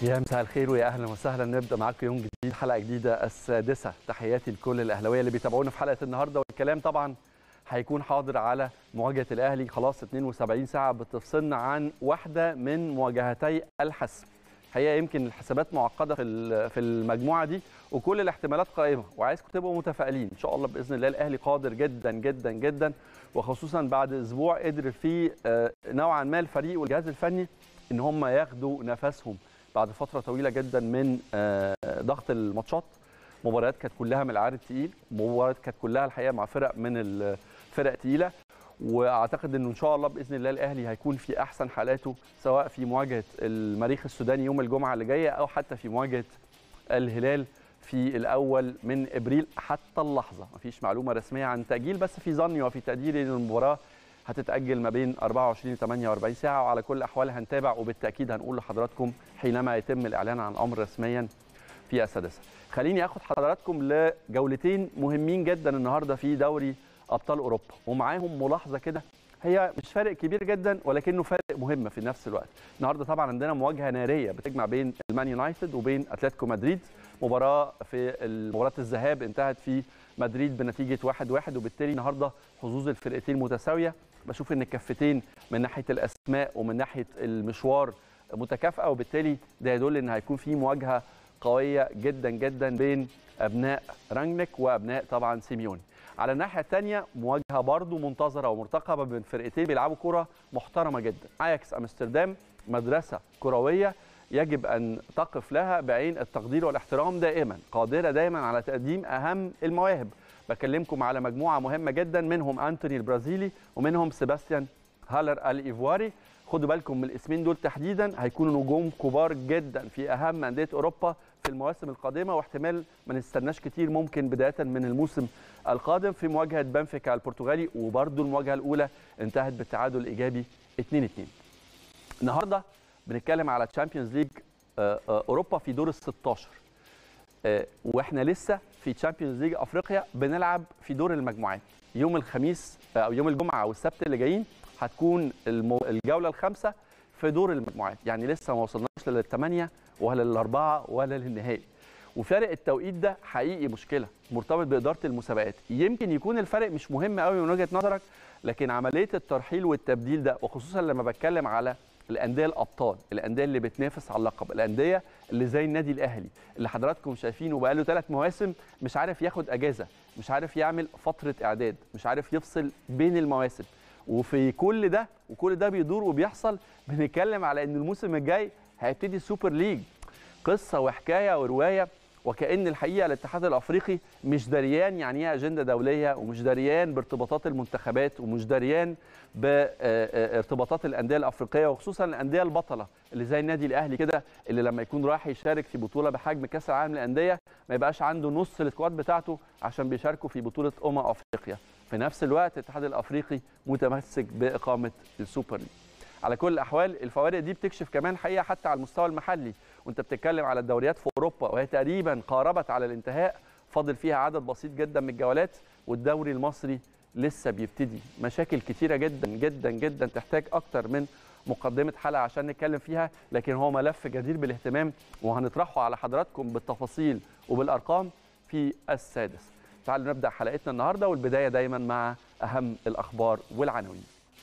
يا مساء الخير ويا اهلا وسهلا نبدا معاكم يوم جديد حلقه جديده السادسه تحياتي لكل الاهلاويه اللي بيتابعونا في حلقه النهارده والكلام طبعا هيكون حاضر على مواجهه الاهلي خلاص 72 ساعه بتفصلنا عن واحده من مواجهتي الحسم هي يمكن الحسابات معقده في في المجموعه دي وكل الاحتمالات قائمه وعايزكم تبقوا متفائلين ان شاء الله باذن الله الاهلي قادر جدا جدا جدا وخصوصا بعد اسبوع قدر فيه نوعا ما الفريق والجهاز الفني ان هم ياخدوا نفسهم بعد فتره طويله جدا من ضغط الماتشات مباريات كانت كلها من العيار الثقيل مباريات كانت كلها الحقيقه مع فرق من الفرق تقيله واعتقد انه ان شاء الله باذن الله الاهلي هيكون في احسن حالاته سواء في مواجهه المريخ السوداني يوم الجمعه اللي جايه او حتى في مواجهه الهلال في الاول من ابريل حتى اللحظه مفيش معلومه رسميه عن تاجيل بس في ظني وفي تقديري ان المباراه هتتاجل ما بين 24 و 48 ساعه وعلى كل الاحوال هنتابع وبالتاكيد هنقول لحضراتكم حينما يتم الاعلان عن الامر رسميا في السادسه. خليني اخد حضراتكم لجولتين مهمين جدا النهارده في دوري ابطال اوروبا ومعاهم ملاحظه كده هي مش فارق كبير جدا ولكنه فارق مهم في نفس الوقت. النهارده طبعا عندنا مواجهه ناريه بتجمع بين المان يونايتد وبين اتلتيكو مدريد مباراه في مباراه الذهاب انتهت في مدريد بنتيجه 1-1 واحد واحد وبالتالي النهارده حظوظ الفرقتين متساويه بشوف ان الكفتين من ناحيه الاسماء ومن ناحيه المشوار متكافئه وبالتالي ده يدل ان هيكون في مواجهه قويه جدا جدا بين ابناء رانجنيك وابناء طبعا سيميوني على الناحيه الثانيه مواجهه برضو منتظره ومرتقبه بين فرقتين بيلعبوا كره محترمه جدا اياكس امستردام مدرسه كرويه يجب ان تقف لها بعين التقدير والاحترام دائما قادره دائما على تقديم اهم المواهب بكلمكم على مجموعه مهمه جدا منهم انتوني البرازيلي ومنهم سيباستيان هالر الايفواري خدوا بالكم من الاسمين دول تحديدا هيكونوا نجوم كبار جدا في اهم انديه اوروبا في المواسم القادمه واحتمال ما نستناش كتير ممكن بدايه من الموسم القادم في مواجهه بنفيكا البرتغالي وبرده المواجهه الاولى انتهت بالتعادل الايجابي 2 2 النهارده بنتكلم على تشامبيونز ليج اوروبا في دور ال 16 واحنا لسه في تشامبيونز ليج افريقيا بنلعب في دور المجموعات يوم الخميس او يوم الجمعه والسبت اللي جايين هتكون الجوله الخامسه في دور المجموعات يعني لسه ما وصلناش للثمانيه ولا للاربعه ولا للنهائي وفارق التوقيت ده حقيقي مشكله مرتبط باداره المسابقات يمكن يكون الفرق مش مهم قوي من وجهه نظرك لكن عمليه الترحيل والتبديل ده وخصوصا لما بتكلم على الانديه الابطال الانديه اللي بتنافس على اللقب الانديه اللي زي النادي الاهلي اللي حضراتكم شايفينه بقاله ثلاث مواسم مش عارف ياخد اجازه مش عارف يعمل فتره اعداد مش عارف يفصل بين المواسم وفي كل ده وكل ده بيدور وبيحصل بنتكلم على ان الموسم الجاي هيبتدي السوبر ليج قصه وحكايه وروايه وكأن الحقيقه الاتحاد الافريقي مش دريان يعني ايه اجنده دوليه ومش دريان بارتباطات المنتخبات ومش دريان بارتباطات الانديه الافريقيه وخصوصا الانديه البطله اللي زي النادي الاهلي كده اللي لما يكون رايح يشارك في بطوله بحجم كاس العالم للانديه ما يبقاش عنده نص السكواد بتاعته عشان بيشاركوا في بطوله امم افريقيا في نفس الوقت الاتحاد الافريقي متمسك باقامه السوبر ليج على كل الاحوال الفوارق دي بتكشف كمان حقيقه حتى على المستوى المحلي وانت بتتكلم على الدوريات في اوروبا وهي تقريبا قاربت على الانتهاء فاضل فيها عدد بسيط جدا من الجولات والدوري المصري لسه بيبتدي مشاكل كتيره جدا جدا جدا تحتاج اكتر من مقدمه حلقه عشان نتكلم فيها لكن هو ملف جدير بالاهتمام وهنطرحه على حضراتكم بالتفاصيل وبالارقام في السادس تعالوا نبدا حلقتنا النهارده والبدايه دايما مع اهم الاخبار والعناوين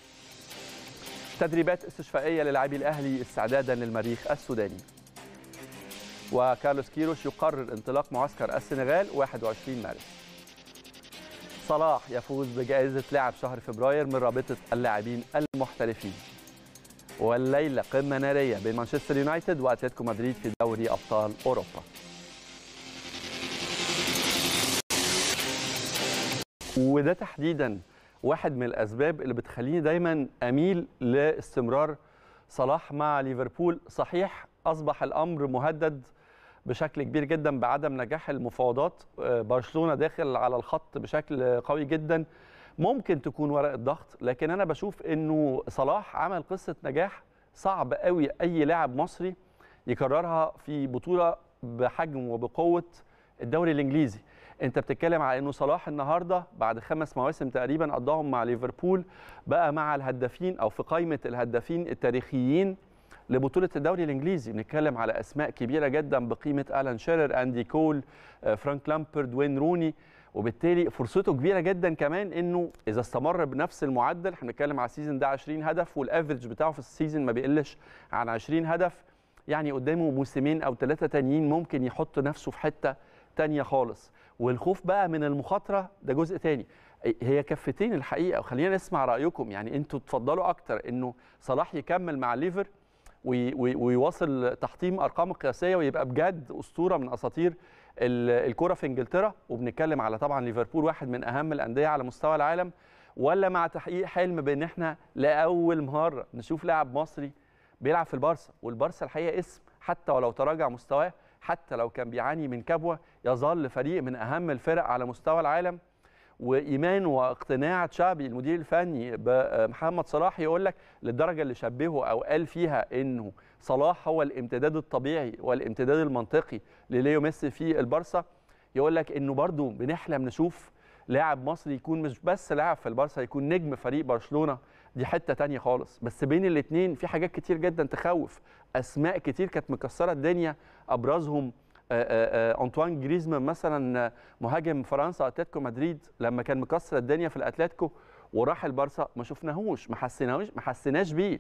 تدريبات استشفائيه للاعبي الاهلي استعدادا للمريخ السوداني وكارلوس كيروش يقرر انطلاق معسكر السنغال 21 مارس صلاح يفوز بجائزة لاعب شهر فبراير من رابطة اللاعبين المحترفين والليلة قمة نارية بين مانشستر يونايتد وأتلتيكو مدريد في دوري أبطال أوروبا وده تحديدا واحد من الأسباب اللي بتخليني دايما أميل لاستمرار صلاح مع ليفربول صحيح أصبح الأمر مهدد بشكل كبير جدا بعدم نجاح المفاوضات برشلونه داخل على الخط بشكل قوي جدا ممكن تكون ورقه ضغط لكن انا بشوف انه صلاح عمل قصه نجاح صعب قوي اي لاعب مصري يكررها في بطوله بحجم وبقوه الدوري الانجليزي انت بتتكلم على انه صلاح النهارده بعد خمس مواسم تقريبا قضاهم مع ليفربول بقى مع الهدافين او في قائمه الهدافين التاريخيين لبطوله الدوري الانجليزي بنتكلم على اسماء كبيره جدا بقيمه الان شيرر اندي كول فرانك لامبرد وين روني وبالتالي فرصته كبيره جدا كمان انه اذا استمر بنفس المعدل احنا بنتكلم على السيزون ده 20 هدف والافرج بتاعه في السيزون ما بيقلش عن 20 هدف يعني قدامه موسمين او ثلاثه تانيين ممكن يحط نفسه في حته تانية خالص والخوف بقى من المخاطره ده جزء تاني هي كفتين الحقيقه وخلينا نسمع رايكم يعني انتوا تفضلوا اكتر انه صلاح يكمل مع ليفر ويواصل تحطيم ارقامه القياسيه ويبقى بجد اسطوره من اساطير الكره في انجلترا وبنتكلم على طبعا ليفربول واحد من اهم الانديه على مستوى العالم ولا مع تحقيق حلم بان احنا لاول مره نشوف لاعب مصري بيلعب في البارسا والبارسا الحقيقه اسم حتى ولو تراجع مستواه حتى لو كان بيعاني من كبوه يظل فريق من اهم الفرق على مستوى العالم وايمان واقتناع تشابي المدير الفني بمحمد صلاح يقول لك للدرجه اللي شبهه او قال فيها انه صلاح هو الامتداد الطبيعي والامتداد المنطقي لليو ميسي في البارسا يقول لك انه برضو بنحلم نشوف لاعب مصري يكون مش بس لاعب في البارسا يكون نجم فريق برشلونه دي حته تانية خالص بس بين الاثنين في حاجات كتير جدا تخوف اسماء كتير كانت مكسره الدنيا ابرزهم انطوان جريزمان مثلا مهاجم فرنسا اتلتيكو مدريد لما كان مكسر الدنيا في الاتلتيكو وراح البارسا ما شفناهوش ما حسيناهوش ما حسيناش بيه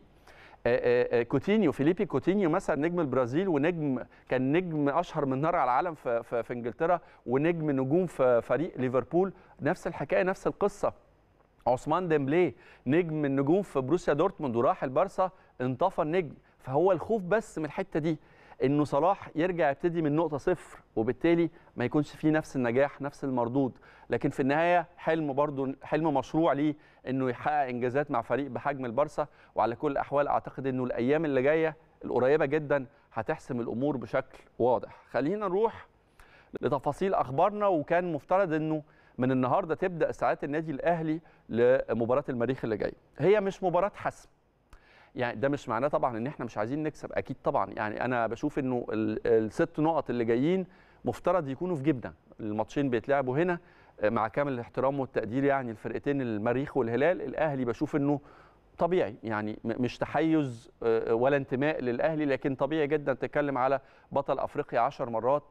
كوتينيو فيليبي كوتينيو مثلا نجم البرازيل ونجم كان نجم اشهر من نار على العالم في, في, في انجلترا ونجم نجوم في فريق ليفربول نفس الحكايه نفس القصه عثمان ديمبلي نجم النجوم في بروسيا دورتموند وراح البارسا انطفى النجم فهو الخوف بس من الحته دي انه صلاح يرجع يبتدي من نقطه صفر وبالتالي ما يكونش فيه نفس النجاح نفس المردود لكن في النهايه حلم برضه حلم مشروع ليه انه يحقق انجازات مع فريق بحجم البارسا وعلى كل الاحوال اعتقد انه الايام اللي جايه القريبه جدا هتحسم الامور بشكل واضح خلينا نروح لتفاصيل اخبارنا وكان مفترض انه من النهارده تبدا استعدادات النادي الاهلي لمباراه المريخ اللي جايه هي مش مباراه حسم يعني ده مش معناه طبعا ان احنا مش عايزين نكسب اكيد طبعا يعني انا بشوف انه الست نقط اللي جايين مفترض يكونوا في جيبنا الماتشين بيتلعبوا هنا مع كامل الاحترام والتقدير يعني الفرقتين المريخ والهلال الاهلي بشوف انه طبيعي يعني مش تحيز ولا انتماء للاهلي لكن طبيعي جدا تتكلم على بطل افريقيا 10 مرات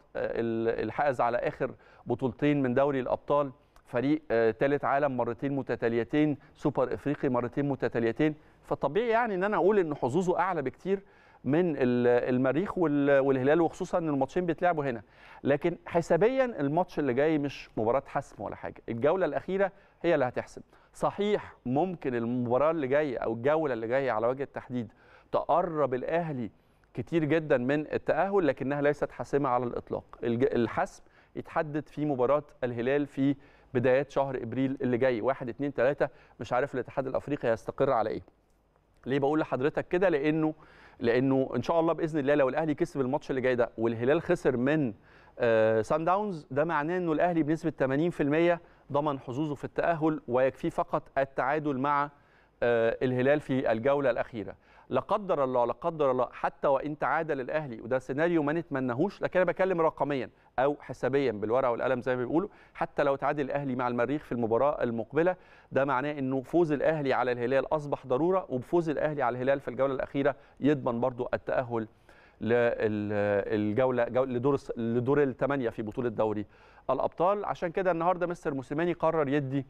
الحائز على اخر بطولتين من دوري الابطال فريق ثالث عالم مرتين متتاليتين سوبر افريقي مرتين متتاليتين فطبيعي يعني ان انا اقول ان حظوظه اعلى بكتير من المريخ والهلال وخصوصا ان الماتشين بيتلعبوا هنا لكن حسابيا الماتش اللي جاي مش مباراه حسم ولا حاجه الجوله الاخيره هي اللي هتحسم صحيح ممكن المباراه اللي جايه او الجوله اللي جايه على وجه التحديد تقرب الاهلي كتير جدا من التاهل لكنها ليست حاسمه على الاطلاق الحسم يتحدد في مباراه الهلال في بدايات شهر ابريل اللي جاي 1 2 3 مش عارف الاتحاد الافريقي هيستقر على ايه ليه بقول لحضرتك كده لانه لانه ان شاء الله باذن الله لو الاهلي كسب الماتش اللي جاي ده والهلال خسر من آه سان داونز ده معناه انه الاهلي بنسبه 80% ضمن حظوظه في التاهل ويكفيه فقط التعادل مع آه الهلال في الجوله الاخيره لا قدر الله لا قدر الله حتى وان تعادل الاهلي وده سيناريو ما نتمناهوش لكن انا بتكلم رقميا او حسابيا بالورقه والقلم زي ما بيقولوا حتى لو تعادل الاهلي مع المريخ في المباراه المقبله ده معناه انه فوز الاهلي على الهلال اصبح ضروره وبفوز الاهلي على الهلال في الجوله الاخيره يضمن برضو التاهل للجوله لدور لدور الثمانيه في بطوله دوري الابطال عشان كده النهارده مستر موسيماني قرر يدي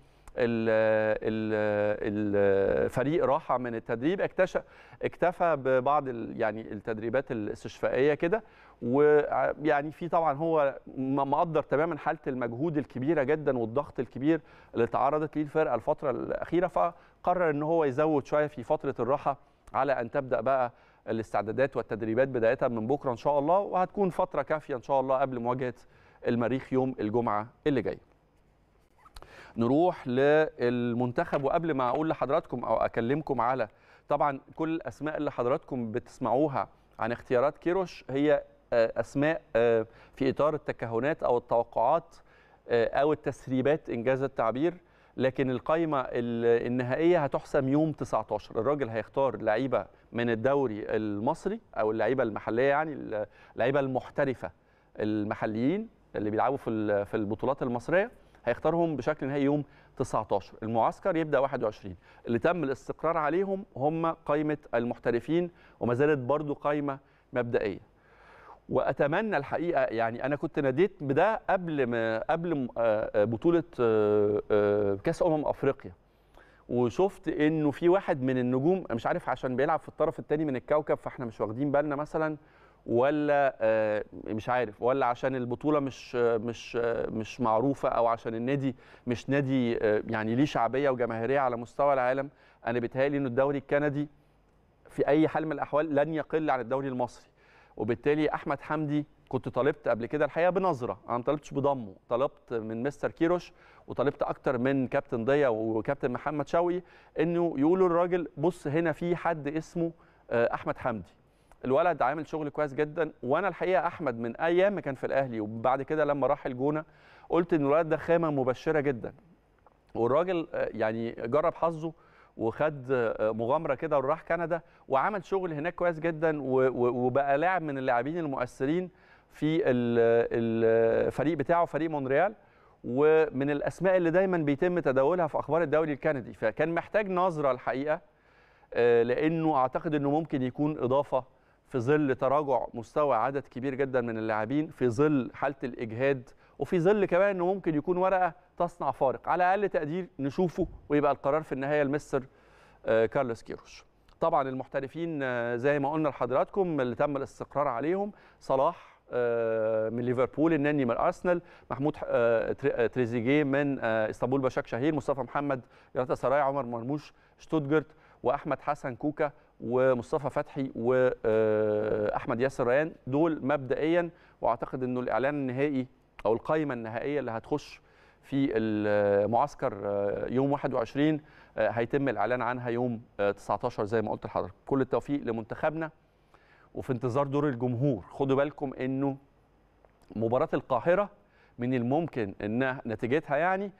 الفريق راحه من التدريب اكتشف اكتفى ببعض يعني التدريبات الاستشفائيه كده ويعني في طبعا هو مقدر تماما حاله المجهود الكبيره جدا والضغط الكبير اللي تعرضت ليه الفرقه الفتره الاخيره فقرر ان هو يزود شويه في فتره الراحه على ان تبدا بقى الاستعدادات والتدريبات بدايه من بكره ان شاء الله وهتكون فتره كافيه ان شاء الله قبل مواجهه المريخ يوم الجمعه اللي جاي. نروح للمنتخب وقبل ما اقول لحضراتكم او اكلمكم على طبعا كل الاسماء اللي حضراتكم بتسمعوها عن اختيارات كيروش هي اسماء في اطار التكهنات او التوقعات او التسريبات انجاز التعبير لكن القائمه النهائيه هتحسم يوم 19 الراجل هيختار لعيبه من الدوري المصري او اللعيبه المحليه يعني اللعيبه المحترفه المحليين اللي بيلعبوا في في البطولات المصريه هيختارهم بشكل نهائي يوم 19 المعسكر يبدا 21 اللي تم الاستقرار عليهم هم قائمه المحترفين وما زالت برضو قائمه مبدئيه واتمنى الحقيقه يعني انا كنت ناديت بده قبل ما قبل بطوله كاس امم افريقيا وشفت انه في واحد من النجوم مش عارف عشان بيلعب في الطرف الثاني من الكوكب فاحنا مش واخدين بالنا مثلا ولا مش عارف ولا عشان البطوله مش مش مش معروفه او عشان النادي مش نادي يعني ليه شعبيه وجماهيريه على مستوى العالم انا بيتهيألي انه الدوري الكندي في اي حال من الاحوال لن يقل عن الدوري المصري وبالتالي احمد حمدي كنت طالبت قبل كده الحقيقه بنظره انا ما طالبتش بضمه طلبت من مستر كيروش وطالبت اكتر من كابتن ضيا وكابتن محمد شوقي انه يقولوا للراجل بص هنا في حد اسمه احمد حمدي الولد عامل شغل كويس جدا وانا الحقيقه احمد من ايام ما كان في الاهلي وبعد كده لما راح الجونه قلت ان الولد ده خامه مبشره جدا والراجل يعني جرب حظه وخد مغامره كده وراح كندا وعمل شغل هناك كويس جدا وبقى لاعب من اللاعبين المؤثرين في الفريق بتاعه فريق مونريال ومن الاسماء اللي دايما بيتم تداولها في اخبار الدوري الكندي فكان محتاج نظره الحقيقه لانه اعتقد انه ممكن يكون اضافه في ظل تراجع مستوى عدد كبير جدا من اللاعبين في ظل حاله الاجهاد وفي ظل كمان انه ممكن يكون ورقه تصنع فارق على اقل تقدير نشوفه ويبقى القرار في النهايه لمستر كارلوس كيروش طبعا المحترفين زي ما قلنا لحضراتكم اللي تم الاستقرار عليهم صلاح من ليفربول النني من ارسنال محمود تريزيجيه من اسطنبول بشاك شهير مصطفى محمد جلاتا سراي عمر مرموش شتوتجارت واحمد حسن كوكا ومصطفى فتحي واحمد ياسر ريان دول مبدئيا واعتقد انه الاعلان النهائي او القائمه النهائيه اللي هتخش في المعسكر يوم 21 هيتم الاعلان عنها يوم 19 زي ما قلت لحضرتك كل التوفيق لمنتخبنا وفي انتظار دور الجمهور خدوا بالكم انه مباراه القاهره من الممكن انها نتيجتها يعني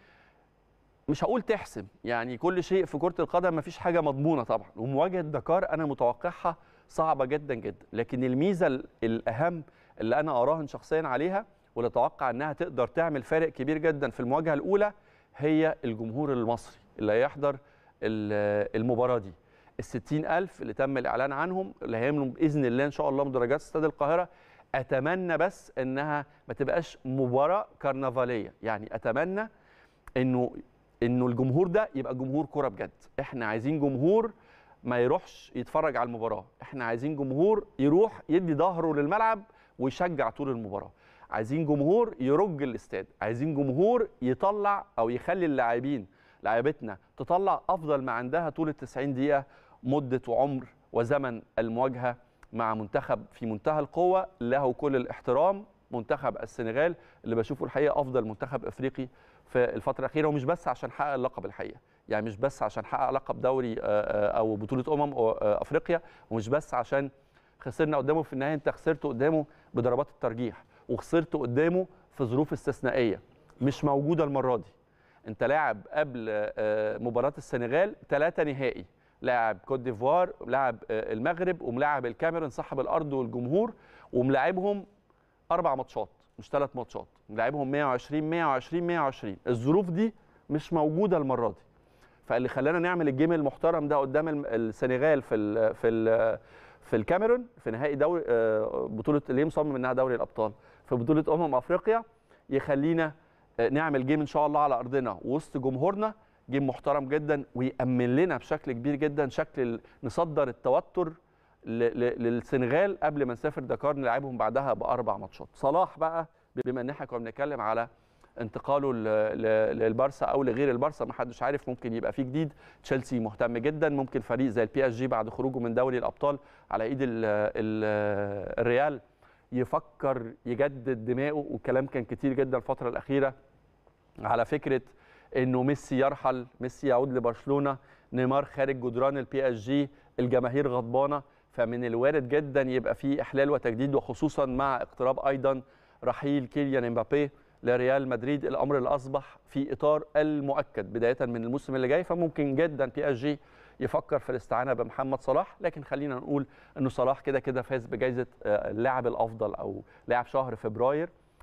مش هقول تحسم يعني كل شيء في كره القدم مفيش حاجه مضمونه طبعا ومواجهه دكار انا متوقعها صعبه جدا جدا لكن الميزه الاهم اللي انا اراهن شخصيا عليها واللي اتوقع انها تقدر تعمل فارق كبير جدا في المواجهه الاولى هي الجمهور المصري اللي هيحضر المباراه دي ال ألف اللي تم الإعلان عنهم اللي هيملوا بإذن الله إن شاء الله مدرجات استاد القاهرة أتمنى بس إنها ما تبقاش مباراة كرنفالية يعني أتمنى إنه إنه الجمهور ده يبقى جمهور كرة بجد إحنا عايزين جمهور ما يروحش يتفرج على المباراة إحنا عايزين جمهور يروح يدي ظهره للملعب ويشجع طول المباراة عايزين جمهور يرج الاستاد عايزين جمهور يطلع أو يخلي اللاعبين لاعبتنا تطلع افضل ما عندها طول ال 90 دقيقه مده وعمر وزمن المواجهه مع منتخب في منتهى القوه له كل الاحترام منتخب السنغال اللي بشوفه الحقيقه افضل منتخب افريقي في الفتره الاخيره ومش بس عشان حقق اللقب الحقيقه يعني مش بس عشان حقق لقب دوري او بطوله امم افريقيا ومش بس عشان خسرنا قدامه في النهايه انت خسرت قدامه بضربات الترجيح وخسرت قدامه في ظروف استثنائيه مش موجوده المره دي انت لاعب قبل مباراه السنغال ثلاثه نهائي لاعب كوت ديفوار لاعب المغرب وملاعب الكاميرون صاحب الارض والجمهور وملاعبهم اربع ماتشات مش ثلاث ماتشات ملاعبهم 120 120 120 الظروف دي مش موجوده المره دي فاللي خلانا نعمل الجيم المحترم ده قدام السنغال في ال في ال في الكاميرون في نهائي دوري بطوله اللي مصمم انها دوري الابطال في بطوله امم افريقيا يخلينا نعمل جيم ان شاء الله على ارضنا وسط جمهورنا جيم محترم جدا ويأمن لنا بشكل كبير جدا شكل نصدر التوتر للسنغال قبل ما نسافر دكار نلعبهم بعدها باربع ماتشات صلاح بقى بما ان احنا كنا بنتكلم على انتقاله للبارسا او لغير البارسا ما حدش عارف ممكن يبقى فيه جديد تشيلسي مهتم جدا ممكن فريق زي البي اس جي بعد خروجه من دوري الابطال على ايد ال ال الريال يفكر يجدد دماغه والكلام كان كتير جدا الفتره الاخيره على فكره انه ميسي يرحل ميسي يعود لبرشلونه نيمار خارج جدران البي اس جي الجماهير غضبانه فمن الوارد جدا يبقى في احلال وتجديد وخصوصا مع اقتراب ايضا رحيل كيليان امبابي لريال مدريد الامر اللي اصبح في اطار المؤكد بدايه من الموسم اللي جاي فممكن جدا بي اس جي يفكر في الاستعانه بمحمد صلاح لكن خلينا نقول انه صلاح كده كده فاز بجائزه اللاعب الافضل او لاعب شهر فبراير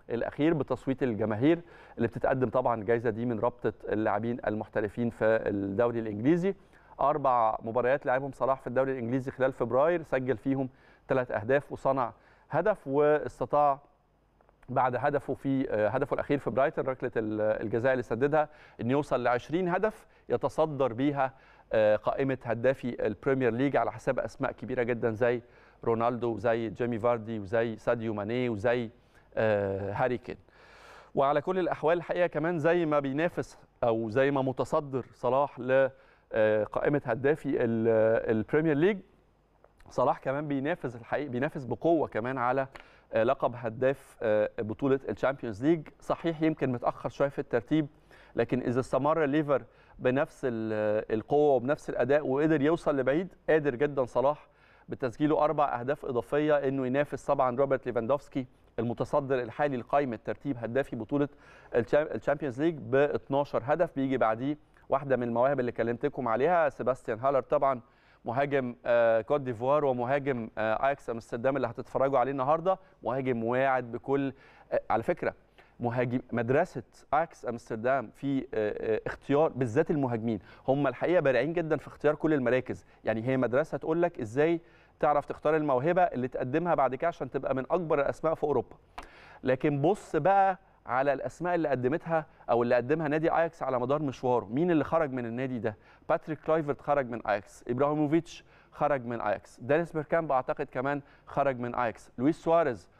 الاخير بتصويت الجماهير اللي بتتقدم طبعا الجائزه دي من رابطه اللاعبين المحترفين في الدوري الانجليزي اربع مباريات لعبهم صلاح في الدوري الانجليزي خلال فبراير سجل فيهم ثلاث اهداف وصنع هدف واستطاع بعد هدفه في هدفه الاخير في برايتون ركله الجزاء اللي سددها ان يوصل ل 20 هدف يتصدر بيها قائمه هدافي البريمير ليج على حساب اسماء كبيره جدا زي رونالدو وزي جيمي فاردي وزي ساديو ماني وزي هاري كين وعلى كل الاحوال الحقيقه كمان زي ما بينافس او زي ما متصدر صلاح لقائمه هدافي البريمير ليج صلاح كمان بينافس الحقيقه بينافس بقوه كمان على لقب هداف بطوله الشامبيونز ليج صحيح يمكن متاخر شويه في الترتيب لكن اذا استمر ليفر بنفس القوه وبنفس الاداء وقدر يوصل لبعيد قادر جدا صلاح بتسجيله اربع اهداف اضافيه انه ينافس طبعا روبرت ليفاندوفسكي المتصدر الحالي لقائمه ترتيب هدافي بطوله الشامبيونز ليج ب 12 هدف بيجي بعديه واحده من المواهب اللي كلمتكم عليها سيباستيان هالر طبعا مهاجم كوت ديفوار ومهاجم اياكس امستردام اللي هتتفرجوا عليه النهارده مهاجم واعد بكل على فكره مهاجم مدرسه اياكس امستردام في اختيار بالذات المهاجمين هم الحقيقه بارعين جدا في اختيار كل المراكز يعني هي مدرسه تقول لك ازاي تعرف تختار الموهبه اللي تقدمها بعد كده عشان تبقى من اكبر الاسماء في اوروبا لكن بص بقى على الاسماء اللي قدمتها او اللي قدمها نادي اياكس على مدار مشواره مين اللي خرج من النادي ده باتريك كلايفرت خرج من اياكس ابراهيموفيتش خرج من اياكس دانيس بيركامب اعتقد كمان خرج من اياكس لويس سواريز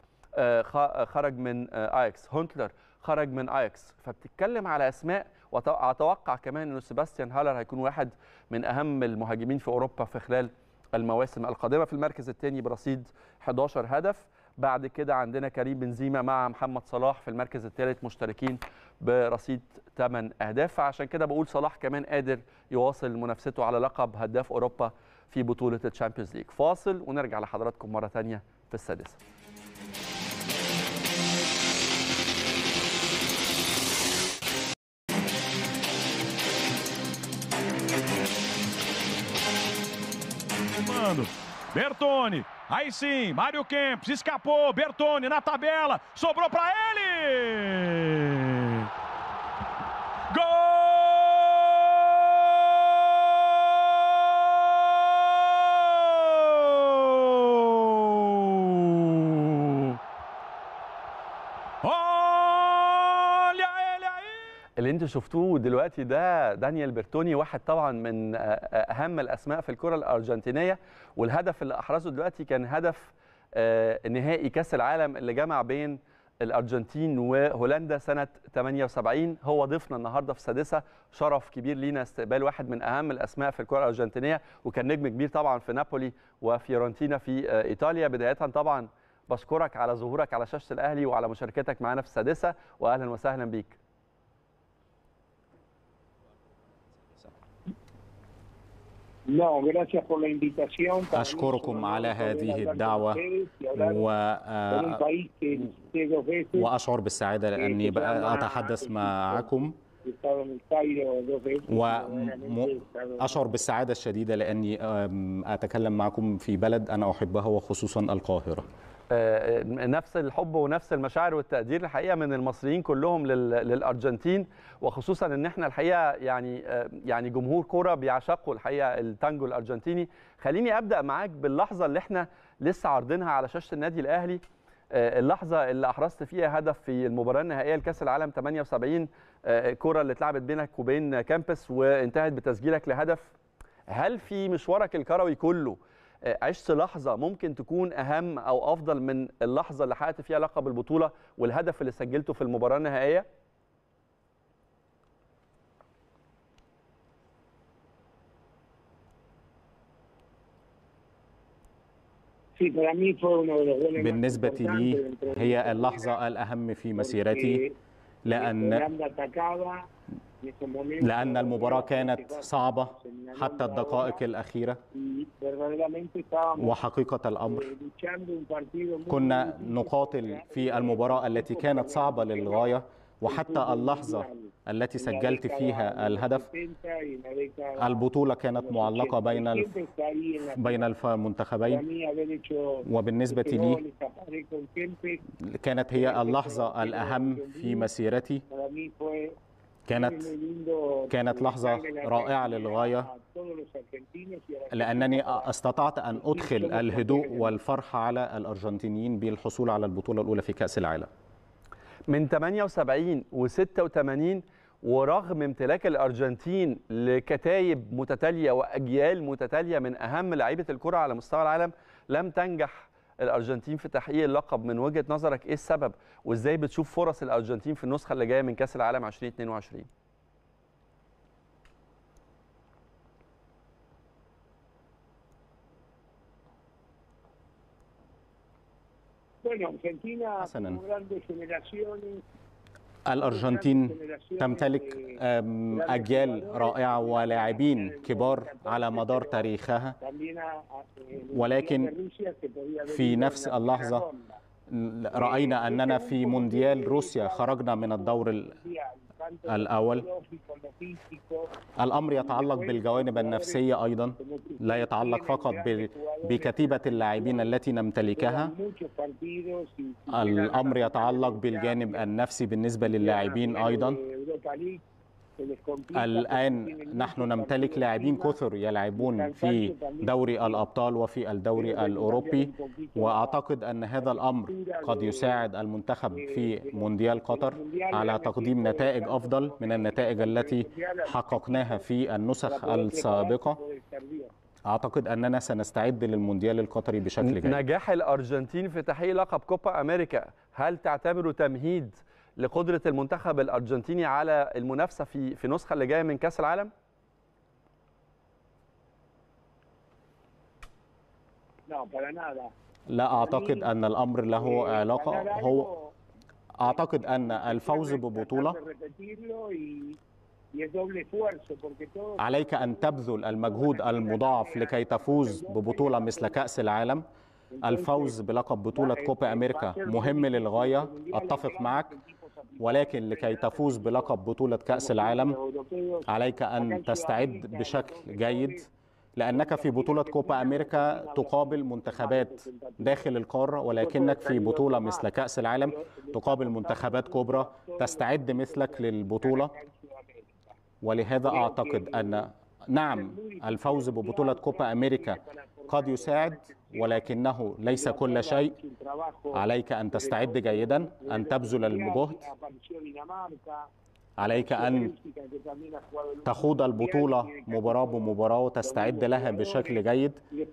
خرج من اياكس هونتلر خرج من اياكس فبتتكلم على اسماء واتوقع كمان انه سيباستيان هالر هيكون واحد من اهم المهاجمين في اوروبا في خلال المواسم القادمه في المركز الثاني برصيد 11 هدف بعد كده عندنا كريم بنزيما مع محمد صلاح في المركز الثالث مشتركين برصيد 8 اهداف فعشان كده بقول صلاح كمان قادر يواصل منافسته على لقب هداف اوروبا في بطوله الشامبيونز ليج فاصل ونرجع لحضراتكم مره ثانيه في السادسه Bertone, aí sim, Mário Kempis escapou, Bertone na tabela, sobrou para ele! Gol! Olha ele aí! اللي انتوا شفتوه دلوقتي ده دانيال بيرتوني واحد طبعا من اهم الاسماء في الكره الارجنتينيه والهدف اللي احرزه دلوقتي كان هدف نهائي كاس العالم اللي جمع بين الارجنتين وهولندا سنه 78 هو ضيفنا النهارده في السادسه شرف كبير لينا استقبال واحد من اهم الاسماء في الكره الارجنتينيه وكان نجم كبير طبعا في نابولي وفيورنتينا في ايطاليا بدايه طبعا بشكرك على ظهورك على شاشه الاهلي وعلى مشاركتك معنا في السادسه واهلا وسهلا بيك No, gracias por la invitación. Para mí es أشكركم un على honor poder هذه hablar con الدعوة ustedes y hablar و... con un país que visité dos veces. وأشعر بالسعادة لأني بقى أتحدث معكم He estado en el Cairo dos veces. y verdaderamente he estado- وأشعر بالسعادة الشديدة لأني أم، أتكلم معكم في بلد أنا أحبها وخصوصا القاهرة آه، نفس الحب ونفس المشاعر والتقدير الحقيقه من المصريين كلهم لل- للارجنتين وخصوصا ان احنا الحقيقه يعني آه، يعني جمهور كوره بيعشقوا الحقيقه التانجو الارجنتيني خليني ابدا معاك باللحظه اللي احنا لسه عارضينها على شاشه النادي الاهلي آه، اللحظه اللي احرزت فيها هدف في المباراه النهائيه لكاس العالم 78 آه، الكره اللي اتلعبت بينك وبين كامبس وانتهت بتسجيلك لهدف هل في مشوارك الكروي كله آه، عشت لحظه ممكن تكون اهم او افضل من اللحظه اللي حققت فيها لقب البطوله والهدف اللي سجلته في المباراه النهائيه Sí, para mí fue uno de los goles más بالنسبة importantes لي dentro de mi هي carrera, اللحظة الأهم في مسيرتي porque لأن Holanda atacaba en ese momento, لأن المباراة كانت prácticamente صعبة terminando حتى la الدقائق hora الأخيرة y verdaderamente estábamos وحقيقة الأمر eh, luchando un partido muy كنا difícil نقاتل contra في المباراة التي كانت صعبة للغاية وحتى اللحظة التي سجلت فيها الهدف البطولة كانت معلقة بين الف... بين المنتخبين وبالنسبة لي كانت هي اللحظة الأهم في مسيرتي كانت كانت لحظة رائعة للغاية لأنني استطعت أن أدخل الهدوء والفرحة على الأرجنتينيين بالحصول على البطولة الأولى في كأس العالم من 78 و86 ورغم امتلاك الارجنتين لكتايب متتاليه واجيال متتاليه من اهم لعيبه الكره على مستوى العالم لم تنجح الارجنتين في تحقيق اللقب من وجهه نظرك ايه السبب وازاي بتشوف فرص الارجنتين في النسخه اللي جايه من كاس العالم 2022 حسنا الأرجنتين تمتلك أجيال رائعة ولاعبين كبار على مدار تاريخها ولكن في نفس اللحظة رأينا أننا في مونديال روسيا خرجنا من الدور الأول الأمر يتعلق بالجوانب النفسية أيضا لا يتعلق فقط بكتيبة اللاعبين التي نمتلكها الأمر يتعلق بالجانب النفسي بالنسبة للاعبين أيضا الآن نحن نمتلك لاعبين كثر يلعبون في دوري الأبطال وفي الدوري الأوروبي وأعتقد أن هذا الأمر قد يساعد المنتخب في مونديال قطر على تقديم نتائج أفضل من النتائج التي حققناها في النسخ السابقة أعتقد أننا سنستعد للمونديال القطري بشكل جيد نجاح الأرجنتين في تحقيق لقب كوبا أمريكا هل تعتبره تمهيد لقدره المنتخب الارجنتيني على المنافسه في في النسخه اللي جايه من كاس العالم؟ لا اعتقد ان الامر له علاقه هو اعتقد ان الفوز ببطوله عليك ان تبذل المجهود المضاعف لكي تفوز ببطوله مثل كاس العالم الفوز بلقب بطولة كوبا أمريكا مهم للغاية أتفق معك ولكن لكي تفوز بلقب بطولة كأس العالم عليك أن تستعد بشكل جيد لأنك في بطولة كوبا أمريكا تقابل منتخبات داخل القارة ولكنك في بطولة مثل كأس العالم تقابل منتخبات كبرى تستعد مثلك للبطولة ولهذا أعتقد أن نعم الفوز ببطولة كوبا أمريكا قد يساعد ولكنه ليس كل شيء عليك أن تستعد جيدا أن تبذل الجهد عليك أن تخوض البطولة مباراة بمباراة وتستعد لها بشكل جيد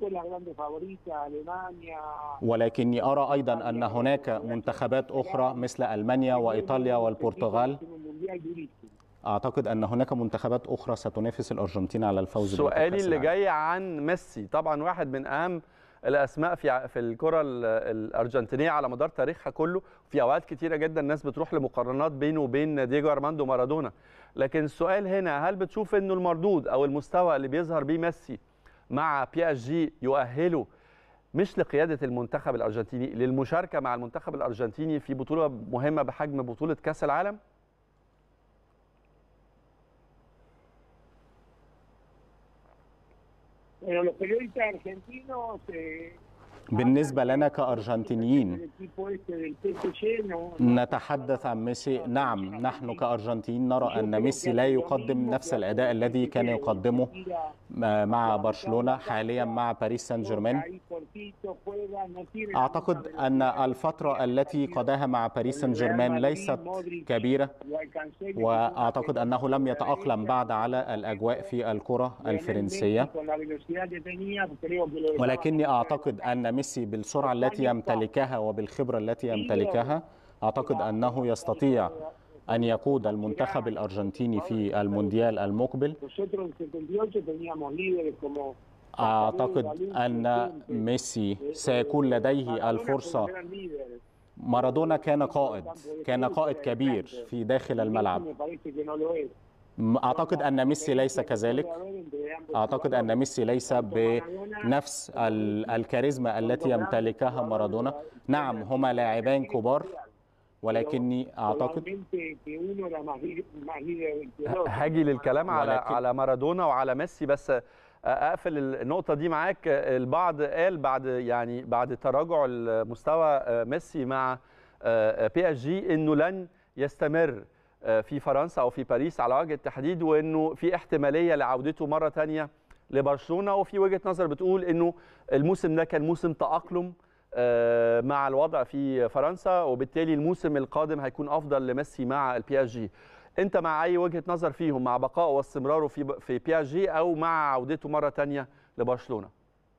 ولكني أرى أيضا أن هناك منتخبات أخرى مثل ألمانيا وإيطاليا والبرتغال اعتقد ان هناك منتخبات اخرى ستنافس الارجنتين على الفوز سؤالي اللي جاي عن ميسي طبعا واحد من اهم الاسماء في في الكره الارجنتينيه على مدار تاريخها كله في اوقات كتيره جدا الناس بتروح لمقارنات بينه وبين دييجو ارماندو مارادونا لكن السؤال هنا هل بتشوف انه المردود او المستوى اللي بيظهر بيه ميسي مع بي اس جي يؤهله مش لقياده المنتخب الارجنتيني للمشاركه مع المنتخب الارجنتيني في بطوله مهمه بحجم بطوله كاس العالم Pero los periodistas argentinos eh, بالنسبة لنا كأرجنتينيين نتحدث عن ميسي نعم نحن كأرجنتينيين نرى أن ميسي لا يقدم نفس الأداء الذي كان يقدمه مع برشلونة حاليا مع باريس سان جيرمان أعتقد أن الفترة التي قضاها مع باريس سان جيرمان ليست كبيرة وأعتقد أنه لم يتأقلم بعد على الأجواء في الكرة الفرنسية ولكني أعتقد أن ميسي بالسرعة التي يمتلكها وبالخبرة التي يمتلكها أعتقد أنه يستطيع أن يقود المنتخب الأرجنتيني في المونديال المقبل أعتقد أن ميسي سيكون لديه الفرصة مارادونا كان قائد كان قائد كبير في داخل الملعب أعتقد أن ميسي ليس كذلك أعتقد أن ميسي ليس بنفس الكاريزما التي يمتلكها مارادونا نعم هما لاعبان كبار ولكني أعتقد Probablemente que uno era más líder, más líder que el otro. هاجي للكلام على ولكن- على مارادونا وعلى ميسي بس اقفل النقطه دي معاك البعض قال بعد يعني بعد تراجع المستوى ميسي مع بي اس جي انه لن يستمر في فرنسا او في باريس على وجه التحديد وانه في احتماليه لعودته مره ثانيه لبرشلونه وفي وجهه نظر بتقول انه الموسم ده كان موسم تاقلم آه، مع الوضع في فرنسا وبالتالي الموسم القادم هيكون افضل لميسي مع البي اس جي انت مع اي وجهه نظر فيهم مع بقائه واستمراره في في بي اس جي او مع عودته مره ثانيه لبرشلونه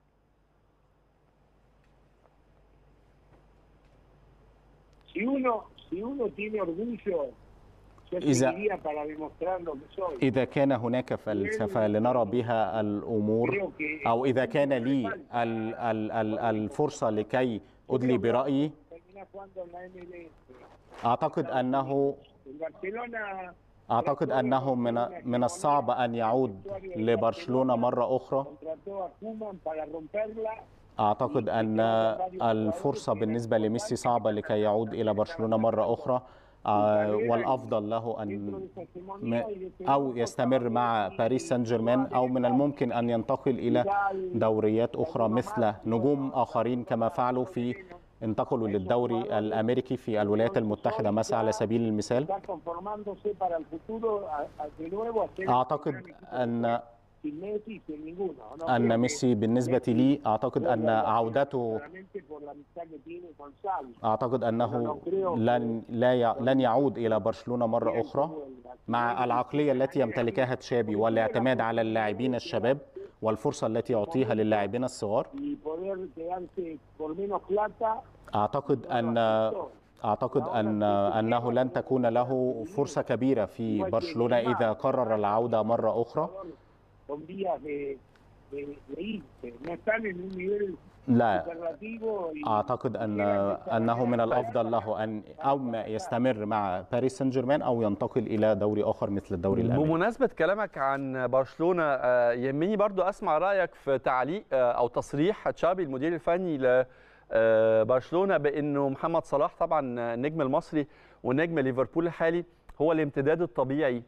Si uno, si uno tiene orgullo, yo إذا- seguiría para demostrar lo que soy. إذا كان هناك فلسفة لنرى بها الأمور Creo que أو إذا كان لي ال- ال- ال- الفرصة لكي أدلي برأيي termina jugando en la MLS. أعتقد أنه En Barcelona أعتقد أنه من من الصعب أن يعود لبرشلونة مرة أخرى contrató a Koeman para romperla. أعتقد أن الفرصة بالنسبة لميسي صعبة لكي يعود إلى برشلونة مرة أخرى آه، والأفضل له أن م- أو يستمر مع باريس سان جيرمان أو من الممكن أن ينتقل إلى دوريات أخرى مثل نجوم آخرين كما فعلوا في انتقلوا للدوري الأمريكي في الولايات المتحدة مثلا على سبيل المثال Está conformándose para el futuro a- a- de nuevo a ser أعتقد أن sin Messi, sin ninguno. No creo أن que ميسي بالنسبة لي أعتقد أن عودته solamente por la amistad que tiene con Xavi. أعتقد أنه لن لا يع- لن يعود إلى برشلونة مرة أخرى مع العقلية التي يمتلكها تشابي والاعتماد على اللاعبين الشباب والفرصة التي يعطيها للاعبين الصغار y poder quedarse por menos plata أعتقد أن أعتقد أن أنه لن تكون له فرصة كبيرة في برشلونة إذا قرر العودة مرة أخرى con días de, de, de irse. No están en un nivel لا superlativo y أعتقد أن أنه من الأفضل له أن أو ما يستمر مع باريس سان جيرمان أو ينتقل إلى دوري آخر مثل الدوري الأمريكي بمناسبه كلامك عن برشلونه آه، يهمني برضو اسمع رايك في تعليق آه، او تصريح تشابي المدير الفني ل آه، برشلونه بانه محمد صلاح طبعا النجم المصري ونجم ليفربول الحالي هو الامتداد الطبيعي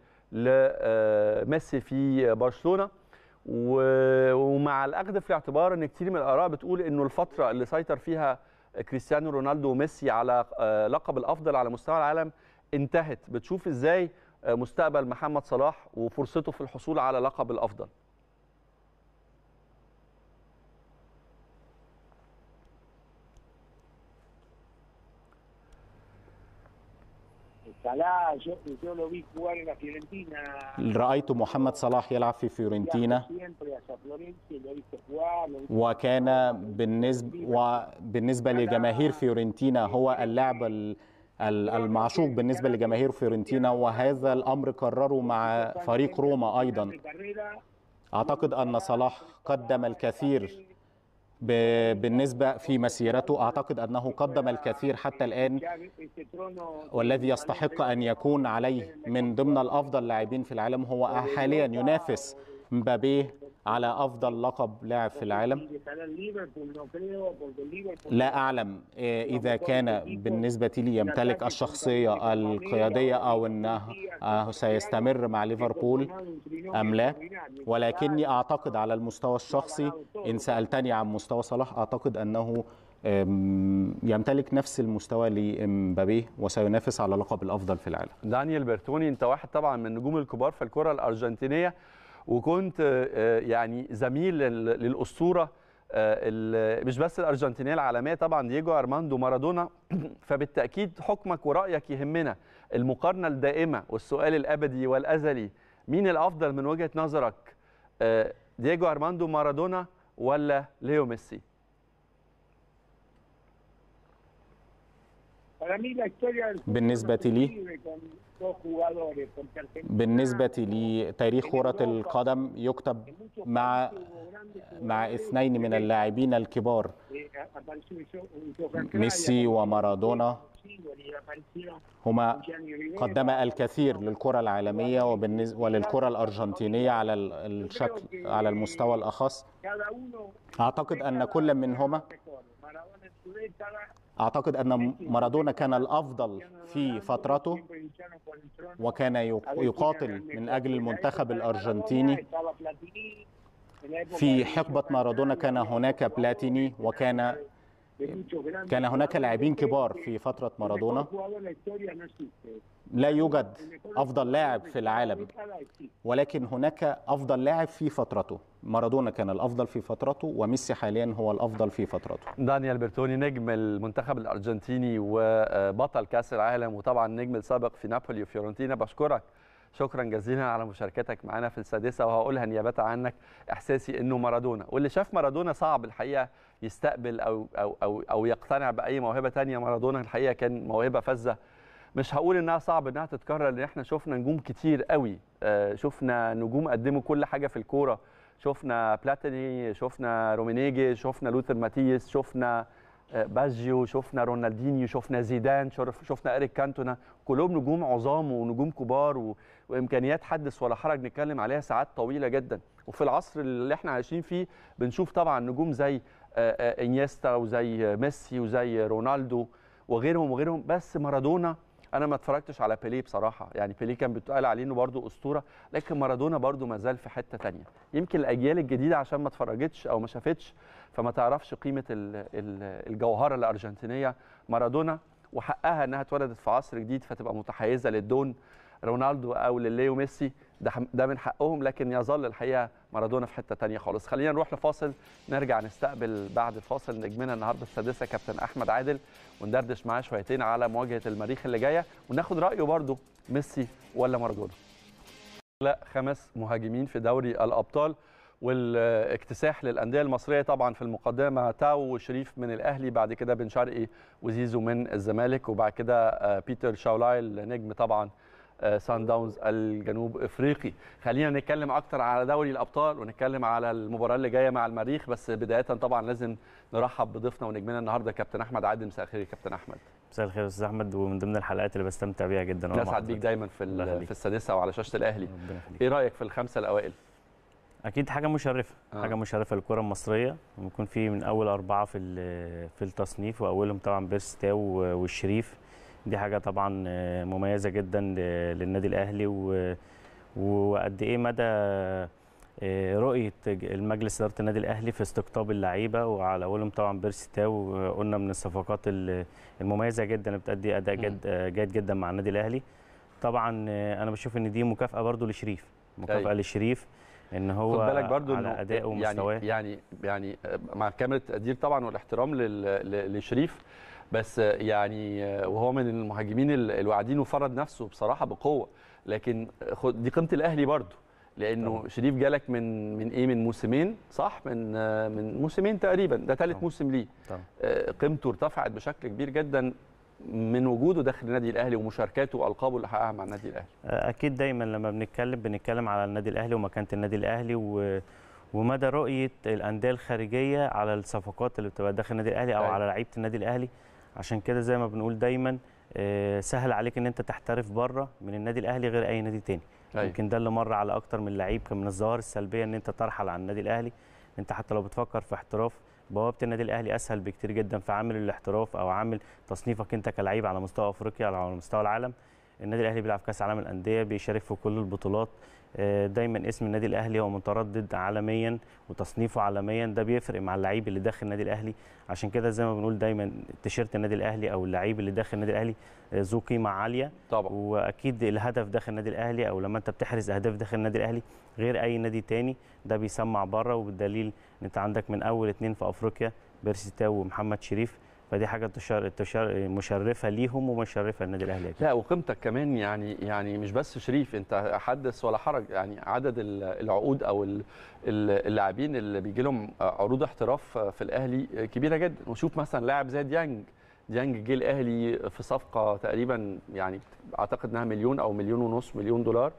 لميسي في برشلونه و- ومع الاخذ في الاعتبار ان كتير من الاراء بتقول انه الفتره اللي سيطر فيها كريستيانو رونالدو وميسي على آه، لقب الافضل على مستوى العالم انتهت بتشوف ازاي آه، مستقبل محمد صلاح وفرصته في الحصول على لقب الافضل Salah, yo, yo lo vi jugar en la Fiorentina. رأيت محمد صلاح يلعب في فيورنتينا Siempre hacia Florencia, lo he visto jugar, lo he visto وكان بالنسبة وبالنسبة لجماهير فيورنتينا هو اللاعب ال- ال- المعشوق بالنسبة لجماهير فيورنتينا وهذا الأمر كرره مع فريق روما أيضا carrera. أعتقد أن صلاح قدم الكثير ب- بالنسبة في مسيرته أعتقد أنه قدم الكثير حتى الآن Ya ese trono والذي يستحق أن يكون عليه من ضمن الأفضل لاعبين في العالم هو حاليا ينافس مبابي على أفضل لقب لاعب في العالم dejará el Liverpool, no creo, porque el Liverpool لا أعلم آه، إذا كان بالنسبة لي يمتلك الشخصية القيادية أو أنه آه، سيستمر مع ليفربول أم لا ولكني أعتقد على المستوى الشخصي إن سألتني عن مستوى صلاح أعتقد أنه آم، يمتلك نفس المستوى لمبابي وسينافس على لقب الأفضل في العالم دانيال بيرتوني انت واحد طبعا من النجوم الكبار في الكره الارجنتينيه وكنت آه، يعني زميل لل- للاسطوره آه، ال- مش بس الارجنتينيه العالميه طبعا دييجو ارماندو مارادونا فبالتاكيد حكمك ورايك يهمنا المقارنه الدائمه والسؤال الابدي والازلي مين الافضل من وجهه نظرك آه، دييجو ارماندو مارادونا ولا ليو ميسي Para mí la historia del fútbol بالنسبة no se لي- escribe con dos jugadores, porque Argentina بالنسبة لتاريخ كرة القدم يكتب muchos مع países hubo grandes مع jugadores, اثنين من اللاعبين الكبار eh, apareció un Johan Cruyff, ميسي ومارادونا Chile, apareció هما Gianni Rivera. قدم الكثير للكرة العالمية وبالنسبة وللكرة الأرجنتينية على ال- الشكل على المستوى الأخص Cada uno أعتقد أن كل منهما mejor. Maradona en su década, اعتقد ان مارادونا كان الافضل في فترته وكان يقاتل من اجل المنتخب الارجنتيني في حقبه مارادونا كان هناك بلاتيني وكان كان هناك لاعبين كبار في فتره مارادونا لا يوجد افضل لاعب في العالم ولكن هناك افضل لاعب في فترته مارادونا كان الافضل في فترته وميسي حاليا هو الافضل في فترته دانيال بيرتوني نجم المنتخب الارجنتيني وبطل كاس العالم وطبعا نجم السابق في نابولي وفيورنتينا بشكرك شكرا جزيلا على مشاركتك معنا في السادسه وهقولها نيابه عنك احساسي انه مارادونا واللي شاف مارادونا صعب الحقيقه يستقبل او او او, أو يقتنع باي موهبه ثانيه مارادونا الحقيقه كان موهبه فذه مش هقول انها صعب انها تتكرر لان احنا شفنا نجوم كتير قوي شفنا نجوم قدموا كل حاجه في الكوره شفنا بلاتيني شفنا رومينيجي شفنا لوثر ماتيس شفنا باجيو شفنا رونالدينيو شفنا زيدان شفنا اريك كانتونا كلهم نجوم عظام ونجوم كبار و... وامكانيات حدث ولا حرج نتكلم عليها ساعات طويله جدا وفي العصر اللي احنا عايشين فيه بنشوف طبعا نجوم زي انيستا وزي ميسي وزي رونالدو وغيرهم وغيرهم بس مارادونا انا ما اتفرجتش على بيليه بصراحه يعني بيليه كان بيتقال عليه انه برده اسطوره لكن مارادونا برده ما زال في حته ثانيه يمكن الاجيال الجديده عشان ما اتفرجتش او ما شافتش فما تعرفش قيمه الجوهره الارجنتينيه مارادونا وحقها انها اتولدت في عصر جديد فتبقى متحيزه للدون رونالدو او لليو ميسي ده ده من حقهم لكن يظل الحقيقه مارادونا في حته ثانيه خالص خلينا نروح لفاصل نرجع نستقبل بعد الفاصل نجمنا النهارده السادسه كابتن احمد عادل وندردش معاه شويتين على مواجهه المريخ اللي جايه وناخد رايه برده ميسي ولا مارادونا لا خمس مهاجمين في دوري الابطال والاكتساح للانديه المصريه طبعا في المقدمه تاو وشريف من الاهلي بعد كده بن شرقي وزيزو من الزمالك وبعد كده بيتر شاولاي النجم طبعا سان داونز الجنوب افريقي خلينا نتكلم اكتر على دوري الابطال ونتكلم على المباراه اللي جايه مع المريخ بس بدايه طبعا لازم نرحب بضيفنا ونجمنا النهارده كابتن احمد عادل مساء الخير يا كابتن احمد مساء الخير يا استاذ احمد ومن ضمن الحلقات اللي بستمتع بيها جدا نسعد بيك دايما في في السادسه وعلى شاشه الاهلي ايه رايك في الخمسه الاوائل اكيد حاجه مشرفه آه. حاجه مشرفه للكره المصريه ويكون في من اول اربعه في في التصنيف واولهم طبعا بيرس تاو والشريف دي حاجه طبعا مميزه جدا للنادي الاهلي وقد ايه مدى رؤيه المجلس اداره النادي الاهلي في استقطاب اللعيبه وعلى اولهم طبعا بيرسي تاو قلنا من الصفقات المميزه جدا اللي بتادي اداء جيد جيد جدا مع النادي الاهلي طبعا انا بشوف ان دي مكافاه برده لشريف مكافاه لشريف ان هو خد بالك برضو على ادائه ومستواه يعني يعني يعني مع كامل التقدير طبعا والاحترام لشريف بس يعني وهو من المهاجمين الواعدين وفرض نفسه بصراحه بقوه لكن دي قيمه الاهلي برضو لانه طبعا. شريف جالك من من ايه من موسمين صح من من موسمين تقريبا ده ثالث موسم ليه قيمته ارتفعت بشكل كبير جدا من وجوده داخل النادي الاهلي ومشاركاته والقابه اللي حققها مع النادي الاهلي اكيد دايما لما بنتكلم بنتكلم على النادي الاهلي ومكانه النادي الاهلي و ومدى رؤيه الانديه الخارجيه على الصفقات اللي بتبقى داخل النادي الاهلي او أيوة. على لعيبه النادي الاهلي عشان كده زي ما بنقول دايما سهل عليك ان انت تحترف بره من النادي الاهلي غير اي نادي تاني أيوة. يمكن ده اللي مر على اكتر من لعيب كان من الظواهر السلبيه ان انت ترحل عن النادي الاهلي انت حتى لو بتفكر في احتراف بوابه النادي الاهلي اسهل بكتير جدا في عامل الاحتراف او عامل تصنيفك انت كلعيب على مستوى افريقيا او على مستوى العالم النادي الاهلي بيلعب كاس عالم الانديه بيشارك في كل البطولات دايما اسم النادي الاهلي هو متردد عالميا وتصنيفه عالميا ده بيفرق مع اللعيب اللي داخل النادي الاهلي عشان كده زي ما بنقول دايما تيشيرت النادي الاهلي او اللعيب اللي داخل النادي الاهلي ذو قيمه عاليه طبعا واكيد الهدف داخل النادي الاهلي او لما انت بتحرز اهداف داخل النادي الاهلي غير اي نادي تاني ده بيسمع بره وبالدليل ان انت عندك من اول اثنين في افريقيا بيرسي تاو ومحمد شريف فدي حاجه تشار تشار مشرفه ليهم ومشرفه النادي الاهلي لا وقيمتك كمان يعني يعني مش بس شريف انت حدث ولا حرج يعني عدد العقود او اللاعبين اللي بيجي لهم عروض احتراف في الاهلي كبيره جدا وشوف مثلا لاعب زي ديانج ديانج جه الاهلي في صفقه تقريبا يعني اعتقد انها مليون او مليون ونص مليون دولار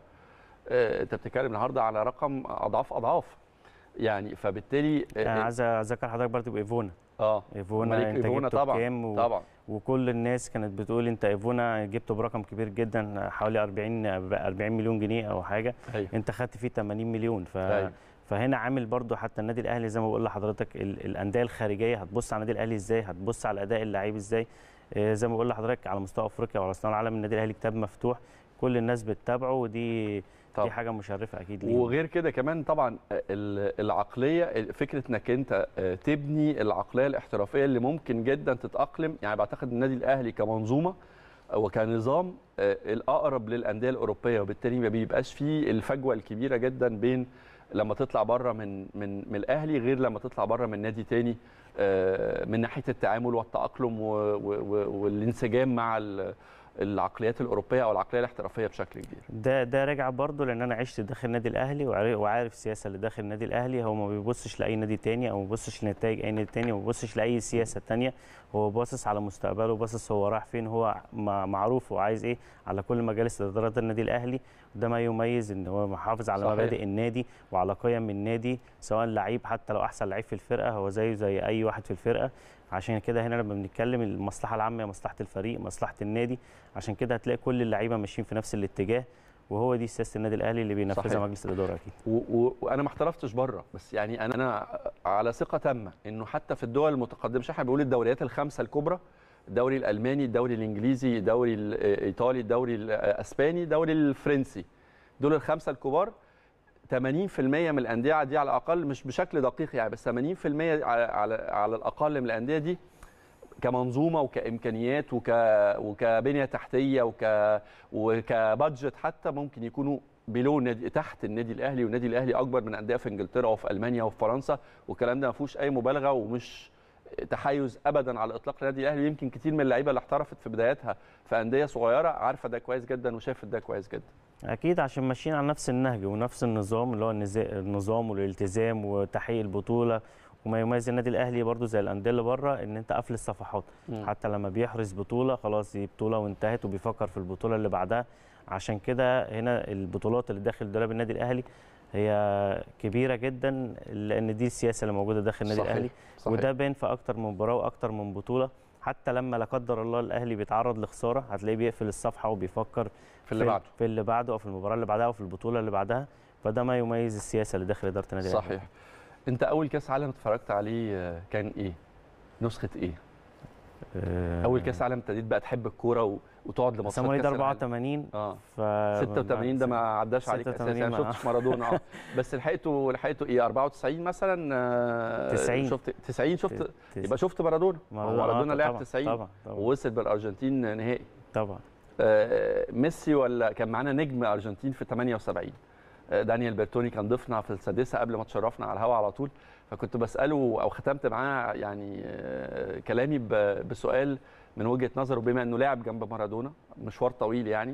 انت بتتكلم النهارده على رقم اضعاف اضعاف يعني فبالتالي انا عايز اذكر حضرتك برضه بايفونا اه ايفونا انت إيفونا جبته طبعا بكام و... طبعا وكل الناس كانت بتقول انت ايفونا جبته برقم كبير جدا حوالي 40 40 مليون جنيه او حاجه أيوة. انت خدت فيه 80 مليون ف... أيوة. فهنا عامل برضو حتى النادي الاهلي زي ما بقول لحضرتك ال- الانديه الخارجيه هتبص على النادي الاهلي ازاي هتبص على اداء اللعيب ازاي آه، زي ما بقول لحضرتك على مستوى افريقيا وعلى مستوى العالم النادي الاهلي كتاب مفتوح كل الناس بتتابعه ودي طبعا. دي حاجه مشرفه اكيد ليهم. وغير كده كمان طبعا ال- العقليه فكره انك انت تبني العقليه الاحترافيه اللي ممكن جدا تتاقلم يعني بعتقد النادي الاهلي كمنظومه وكنظام الاقرب للانديه الاوروبيه وبالتالي ما بيبقاش فيه الفجوه الكبيره جدا بين لما تطلع بره من من من الاهلي غير لما تطلع بره من نادي تاني آه، من ناحيه التعامل والتاقلم و- و- و- والانسجام مع ال- العقليات الاوروبيه او العقليه الاحترافيه بشكل كبير ده ده راجع برضه لان انا عشت داخل النادي الاهلي وعارف- وعارف السياسه اللي داخل النادي الاهلي هو ما بيبصش لاي نادي تاني او ما بيبصش لنتائج اي نادي تاني وما بيبصش لاي سياسه تانيه هو باصص على مستقبله باصص هو رايح فين هو مع- معروف هو عايز ايه على كل مجالس ادارات النادي الاهلي وده ما يميز ان هو محافظ على صحيح. مبادئ النادي وعلى قيم النادي سواء لعيب حتى لو احسن لعيب في الفرقه هو زيه زي اي واحد في الفرقه عشان كده هنا لما بنتكلم المصلحه العامه هي مصلحه الفريق مصلحه النادي عشان كده هتلاقي كل اللعيبه ماشيين في نفس الاتجاه وهو دي سياسه النادي الاهلي اللي بينفذها صحيح. مجلس الاداره اكيد و- و- وانا ما احترفتش بره بس يعني انا انا على ثقه تامه انه حتى في الدول المتقدمه مش احنا بنقول الدوريات الخمسه الكبرى الدوري الالماني الدوري الانجليزي الدوري الايطالي الدوري الاسباني الدوري الفرنسي دول الخمسه الكبار 80% من الانديه دي على الاقل مش بشكل دقيق يعني بس 80% على على على الاقل من الانديه دي كمنظومه وكامكانيات وك وكبنيه تحتيه وك وكبادجت حتى ممكن يكونوا بلو النادي تحت النادي الاهلي والنادي الاهلي اكبر من انديه في انجلترا وفي المانيا وفي فرنسا والكلام ده ما فيهوش اي مبالغه ومش تحيز ابدا على اطلاق النادي الاهلي يمكن كتير من اللعيبه اللي احترفت في بداياتها في انديه صغيره عارفه ده كويس جدا وشافت ده كويس جدا اكيد عشان ماشيين على نفس النهج ونفس النظام اللي هو النزا- النظام والالتزام وتحقيق البطوله وما يميز النادي الاهلي برضو زي الانديه اللي بره ان انت قفل الصفحات مم. حتى لما بيحرز بطوله خلاص دي بطوله وانتهت وبيفكر في البطوله اللي بعدها عشان كده هنا البطولات اللي داخل دولاب النادي الاهلي هي كبيره جدا لان دي السياسه اللي موجوده داخل النادي صحيح. الاهلي صحيح. وده باين في اكتر من مباراه واكتر من بطوله حتى لما لا قدر الله الاهلي بيتعرض لخساره هتلاقيه بيقفل الصفحه وبيفكر في اللي بعده في اللي بعده او في المباراه اللي بعدها او في البطوله اللي بعدها فده ما يميز السياسه اللي داخل اداره النادي الأهلي. صحيح انت اول كاس عالم اتفرجت عليه آه، كان ايه نسخه ايه آه، اول كاس عالم ابتديت بقى تحب الكوره و... وتقعد لماتشات سامولي كاس ده العالم 84 اه ف 86 ده ما عداش عليك اساسا 86 يعني ما- ما شفتش مارادونا اه بس لحقته لحقته ايه 94 مثلا آه، 90. شفت 90 شفت تس- يبقى شفت مارادونا مارادونا, مارادونا آه، لعب طبعاً، 90 طبعا طبعا ووصل بالارجنتين نهائي طبعا آه، ميسي ولا كان معانا نجم ارجنتين في 78 آه، دانيال بيرتوني كان ضيفنا في السادسه قبل ما تشرفنا على الهواء على طول فكنت بساله او ختمت معاه يعني آه، كلامي ب- بسؤال من وجهه نظره بما انه لاعب جنب مارادونا مشوار طويل يعني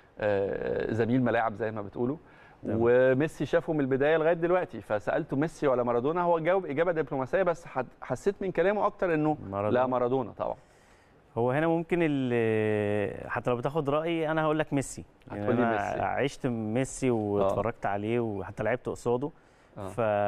آه، زميل ملاعب زي ما بتقولوا تمام. وميسي شافه من البدايه لغايه دلوقتي فسالته ميسي ولا مارادونا هو جاوب اجابه دبلوماسيه بس حد- حسيت من كلامه اكتر انه مارادونا. لا مارادونا طبعا هو هنا ممكن ال- حتى لو بتاخد رايي انا هقول لك ميسي يعني هتقولي انا ميسي. عشت ميسي واتفرجت عليه وحتى لعبت قصاده آه.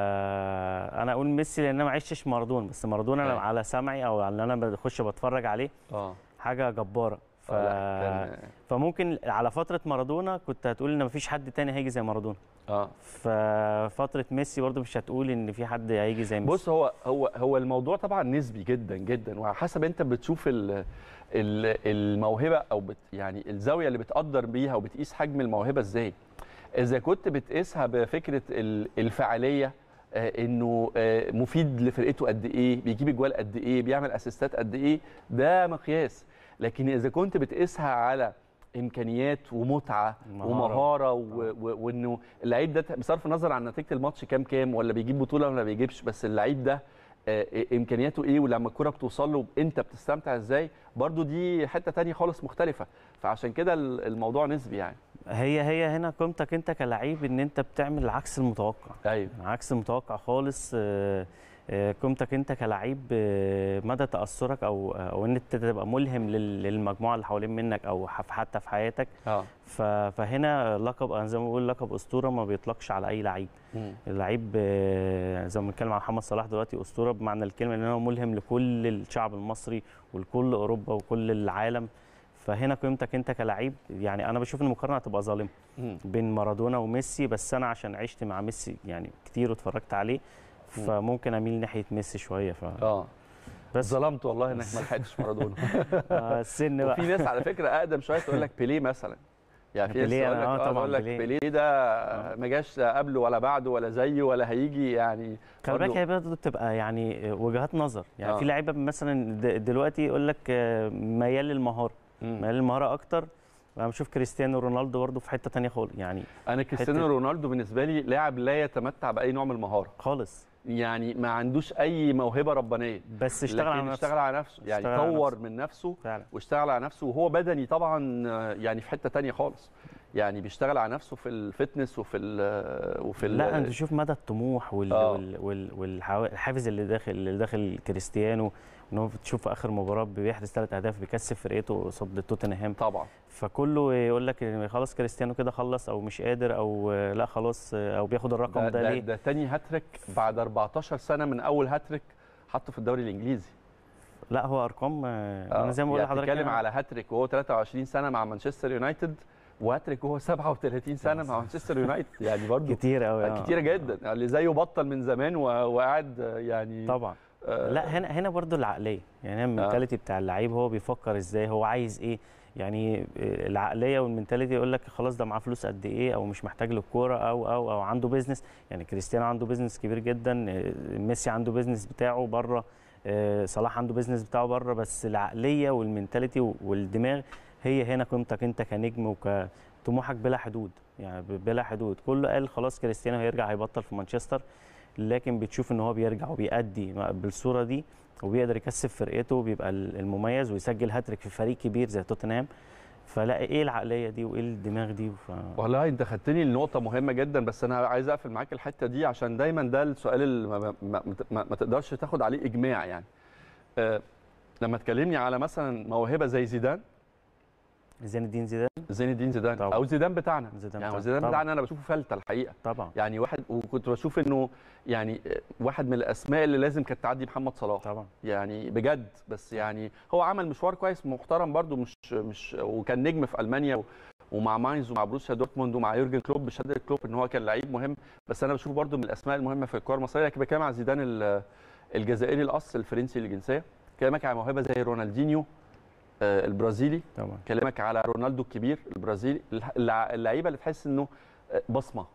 فانا اقول ميسي لان انا ما عشتش مارادونا بس مارادونا أيوة. على سمعي او على انا بخش بتفرج عليه اه حاجه جباره ف... آه، لا، كان- فممكن على فتره مارادونا كنت هتقول ان مفيش حد تاني هيجي زي مارادونا اه ففتره ميسي برضو مش هتقول ان في حد هيجي زي ميسي بص هو هو هو الموضوع طبعا نسبي جدا جدا وعلى حسب انت بتشوف ال ال الموهبه او بت يعني الزاويه اللي بتقدر بيها وبتقيس حجم الموهبه ازاي اذا كنت بتقيسها بفكره ال- الفعاليه آه، انه آه، مفيد لفرقته قد ايه بيجيب اجوال قد ايه بيعمل اسيستات قد ايه ده مقياس لكن اذا كنت بتقيسها على امكانيات ومتعه مهارة. ومهاره و- و- وانه اللعيب ده بصرف النظر عن نتيجه الماتش كام كام ولا بيجيب بطوله ولا ما بيجيبش بس اللعيب ده آه، امكانياته ايه ولما الكره بتوصل له انت بتستمتع ازاي برضو دي حته تانية خالص مختلفه فعشان كده ال- الموضوع نسبي يعني هي هي هنا قيمتك انت كلعيب ان انت بتعمل العكس المتوقع ايوه عكس المتوقع خالص آه، آه، قيمتك انت كلعيب آه، مدى تاثرك او او ان انت تبقى ملهم لل- للمجموعه اللي حوالين منك او ح- حتى في حياتك اه ف- فهنا لقب انا زي ما بقول لقب اسطوره ما بيطلقش على اي لعيب مم. اللعيب آه، زي ما بنتكلم عن محمد صلاح دلوقتي اسطوره بمعنى الكلمه ان هو ملهم لكل الشعب المصري ولكل اوروبا وكل العالم فهنا قيمتك انت كلاعب يعني انا بشوف ان المقارنه هتبقى ظالمه مم. بين مارادونا وميسي بس انا عشان عشت مع ميسي يعني كتير واتفرجت عليه فممكن اميل ناحيه ميسي شويه ف اه بس ظلمت والله انك ما لحقتش مارادونا آه، السن بقى وفي ناس على فكره اقدم شويه تقول لك بيليه مثلا يعني في ناس بيليه تقول لك أنا- آه اه طبعاً تقول لك بيليه. بيليه ده ما جاش قبله ولا بعده ولا زيه ولا هيجي يعني خلي بالك برضه- هي برضه بتبقى يعني وجهات نظر يعني آه. في لعيبه مثلا د- دلوقتي يقول لك آه، ميال للمهاره مم. ميال للمهاره اكتر انا بشوف كريستيانو رونالدو برضه في حته تانية خالص يعني انا كريستيانو حتة- رونالدو بالنسبه لي لاعب لا يتمتع باي نوع من المهاره خالص يعني ما عندوش اي موهبه ربانيه بس اشتغل على لكن نفسه اشتغل على نفسه يعني اشتغل على طور نفسه. من نفسه فعلا واشتغل على نفسه وهو بدني طبعا آه، يعني في حته تانية خالص يعني بيشتغل على نفسه في الفتنس وفي ال وفي ال لا انت شوف مدى الطموح وال آه. وال وال والحافز اللي داخل اللي داخل كريستيانو ان هو بتشوف في اخر مباراه بيحرز ثلاث اهداف بيكسب فرقته قصاد توتنهام طبعا فكله يقول لك إن خلاص كريستيانو كده خلص او مش قادر او لا خلاص او بياخد الرقم ده, ده, ده, ليه ده تاني هاتريك بعد 14 سنه من اول هاتريك حطه في الدوري الانجليزي لا هو ارقام آه، آه، انا زي ما بقول يعني لحضرتك بتتكلم يعني على هاتريك وهو 23 سنه مع مانشستر يونايتد وهاتريك وهو 37 سنه مع مانشستر يونايتد يعني برضه كتير قوي كتيره جدا اللي زيه بطل من زمان و- وقاعد آه، يعني طبعا آه، لا هنا هنا برضو العقليه يعني هنا المنتاليتي بتاع اللعيب هو بيفكر ازاي هو عايز ايه يعني آه، العقليه والمنتاليتي يقول لك خلاص ده معاه فلوس قد ايه او مش محتاج للكوره او او او عنده بيزنس يعني كريستيانو عنده بيزنس كبير جدا آه، ميسي عنده بيزنس بتاعه بره آه، صلاح عنده بيزنس بتاعه بره بس العقليه والمنتاليتي والدماغ هي هنا قيمتك انت كنجم وكطموحك بلا حدود يعني ب- بلا حدود كله قال خلاص كريستيانو هيرجع هيبطل في مانشستر لكن بتشوف ان هو بيرجع وبيأدي بالصوره دي وبيقدر يكسب فرقته وبيبقى المميز ويسجل هاتريك في فريق كبير زي توتنهام فلا ايه العقليه دي وايه الدماغ دي ف... والله انت خدتني لنقطه مهمه جدا بس انا عايز اقفل معاك الحته دي عشان دايما ده السؤال اللي ما, ما, ما, ما, ما تقدرش تاخد عليه اجماع يعني أه لما تكلمني على مثلا موهبه زي زيدان زين الدين زيدان زين الدين زيدان طبعا. او زيدان بتاعنا زيدان يعني بتاعنا. زيدان طبعا. بتاعنا انا بشوفه فلته الحقيقه طبعا يعني واحد وكنت بشوف انه يعني واحد من الاسماء اللي لازم كانت تعدي محمد صلاح طبعا يعني بجد بس يعني هو عمل مشوار كويس محترم برده مش مش وكان نجم في المانيا و- ومع ماينز ومع بروسيا دورتموند ومع يورجن كلوب بشهاده كلوب ان هو كان لعيب مهم بس انا بشوفه برده من الاسماء المهمه في الكره المصريه لكن بتكلم على زيدان ال- الجزائري الاصل الفرنسي الجنسيه كلامك على موهبه زي رونالدينيو آه، البرازيلي طبعا كلامك على رونالدو الكبير البرازيلي الع- اللعيبه اللي تحس انه بصمه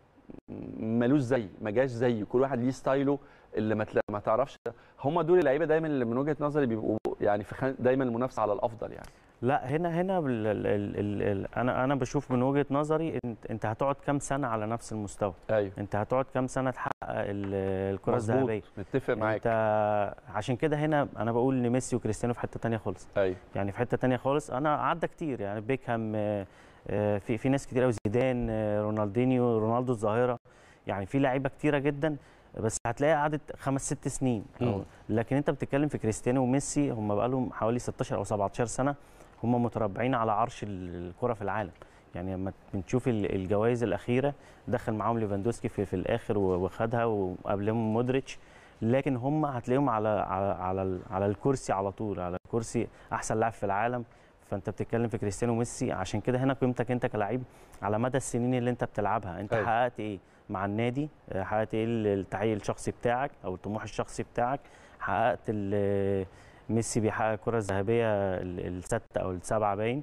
ملوش زي ما جاش زيه كل واحد ليه ستايله اللي ما تلا- ما تعرفش هم دول اللعيبه دايما اللي من وجهه نظري بيبقوا يعني في خان دايما المنافسه على الافضل يعني لا هنا هنا ال ال ال ال ال انا انا بشوف من وجهه نظري انت انت هتقعد كام سنه على نفس المستوى ايوه انت هتقعد كام سنه تحقق ال- الكره الذهبيه متفق معاك انت عشان كده هنا انا بقول ان ميسي وكريستيانو في حته تانية خالص ايوه يعني في حته تانية خالص انا عدى كتير يعني بيكهام آه، آه، في في ناس كتير قوي زيدان آه، رونالدينيو رونالدو الظاهره يعني في لعيبه كتيره جدا بس هتلاقيها قعدت خمس ست سنين مم. أو لكن انت بتتكلم في كريستيانو وميسي هم بقالهم حوالي 16 او 17 سنه هم متربعين على عرش ال- الكره في العالم يعني لما بنشوف ال- الجوائز الاخيره دخل معاهم ليفاندوسكي في, في الاخر و- وخدها وقبلهم مودريتش لكن هم هتلاقيهم على على على, ال- على الكرسي على طول على الكرسي احسن لاعب في العالم فانت بتتكلم في كريستيانو وميسي عشان كده هنا قيمتك انت كلاعب على مدى السنين اللي انت بتلعبها انت أيوة. حققت ايه مع النادي آه، حققت ايه التحقيق الشخصي بتاعك او الطموح الشخصي بتاعك حققت ال- ميسي بيحقق الكره الذهبيه ال- السادسه او السابعه باين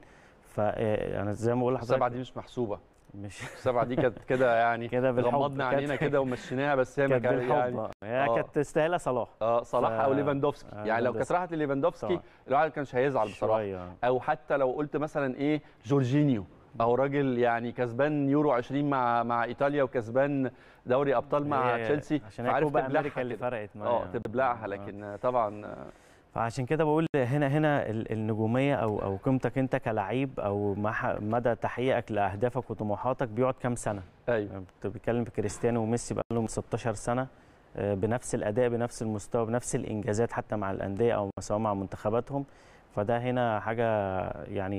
فانا زي ما بقول السبعه لحضرتك دي مش محسوبه مش السبعه دي كانت كده يعني كده بالحب غمضنا كانت- عينينا كده ومشيناها بس هي ما كانت كان بالحب يعني آه. هي آه. كانت تستاهلها صلاح اه صلاح ف- او ليفاندوفسكي آه، يعني لو كانت ليفاندوفسكي. راحت لليفاندوفسكي طبعا. الواحد كانش هيزعل بصراحه شويه او حتى لو قلت مثلا ايه جورجينيو اهو راجل يعني كسبان يورو 20 مع مع ايطاليا وكسبان دوري ابطال مع هي- تشيلسي عشان هي فعارف كوبا تبلعها امريكا اللي كده. فرقت معايا اه تبلعها لكن طبعا فعشان كده بقول هنا هنا ال- النجوميه او او قيمتك انت كلعيب او مح- مدى تحقيقك لاهدافك وطموحاتك بيقعد كام سنه ايوه انت بتتكلم في كريستيانو وميسي بقى لهم 16 سنه آه، بنفس الاداء بنفس المستوى بنفس الانجازات حتى مع الانديه او سواء مع منتخباتهم فده هنا حاجه يعني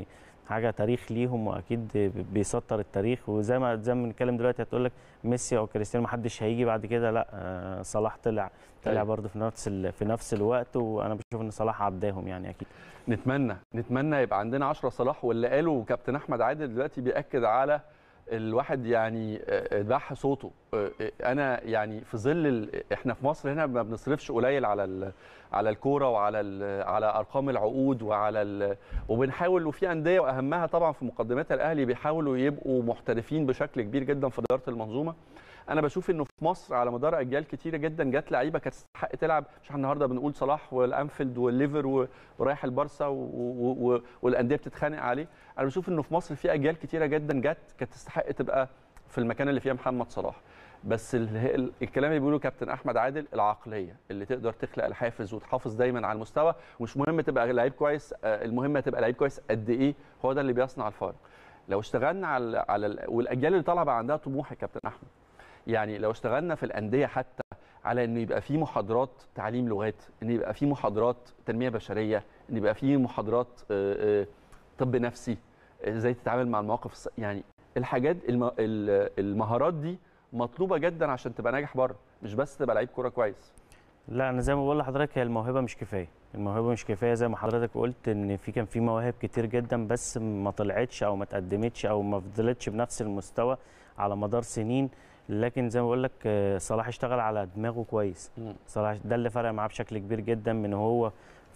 حاجه تاريخ ليهم واكيد بيسطر التاريخ وزي ما زي ما بنتكلم دلوقتي هتقول لك ميسي او كريستيانو ما حدش هيجي بعد كده لا آه، صلاح طلع طلع أيوة. برضه في نفس ال- في نفس الوقت وانا بشوف ان صلاح عداهم يعني اكيد نتمنى نتمنى يبقى عندنا 10 صلاح واللي قاله كابتن احمد عادل دلوقتي بياكد على الواحد يعني آه، ذبح صوته آه، آه، انا يعني في ظل ال- احنا في مصر هنا ما بنصرفش قليل على ال- على الكوره وعلى ال- على ارقام العقود وعلى ال- وبنحاول وفي انديه واهمها طبعا في مقدمتها الاهلي بيحاولوا يبقوا محترفين بشكل كبير جدا في اداره المنظومه انا بشوف انه في مصر على مدار اجيال كتيره جدا جت لعيبه كانت تستحق تلعب مش احنا النهارده بنقول صلاح والانفيلد والليفر و- ورايح البارسا و- و- و- والانديه بتتخانق عليه انا بشوف انه في مصر في اجيال كتيره جدا جت كانت تستحق تبقى في المكان اللي فيها محمد صلاح بس ال- هي- ال- الكلام اللي بيقوله كابتن احمد عادل العقليه اللي تقدر تخلق الحافز وتحافظ دايما على المستوى ومش مهم تبقى لعيب كويس آه، المهم تبقى لعيب كويس قد ايه هو ده اللي بيصنع الفارق لو اشتغلنا على على ال- والاجيال اللي طالعه بقى عندها طموح يا كابتن احمد يعني لو اشتغلنا في الانديه حتى على ان يبقى في محاضرات تعليم لغات ان يبقى في محاضرات تنميه بشريه ان يبقى في محاضرات آه، آه، طب نفسي ازاي تتعامل مع المواقف الص- يعني الحاجات الم- ال- المهارات دي مطلوبه جدا عشان تبقى ناجح بره مش بس تبقى لعيب كوره كويس لا انا زي ما بقول لحضرتك هي الموهبه مش كفايه الموهبه مش كفايه زي ما حضرتك قلت ان في كان في مواهب كتير جدا بس ما طلعتش او ما تقدمتش او ما فضلتش بنفس المستوى على مدار سنين لكن زي ما بقول لك آه، صلاح اشتغل على دماغه كويس مم. صلاح ده اللي فرق معاه بشكل كبير جدا من هو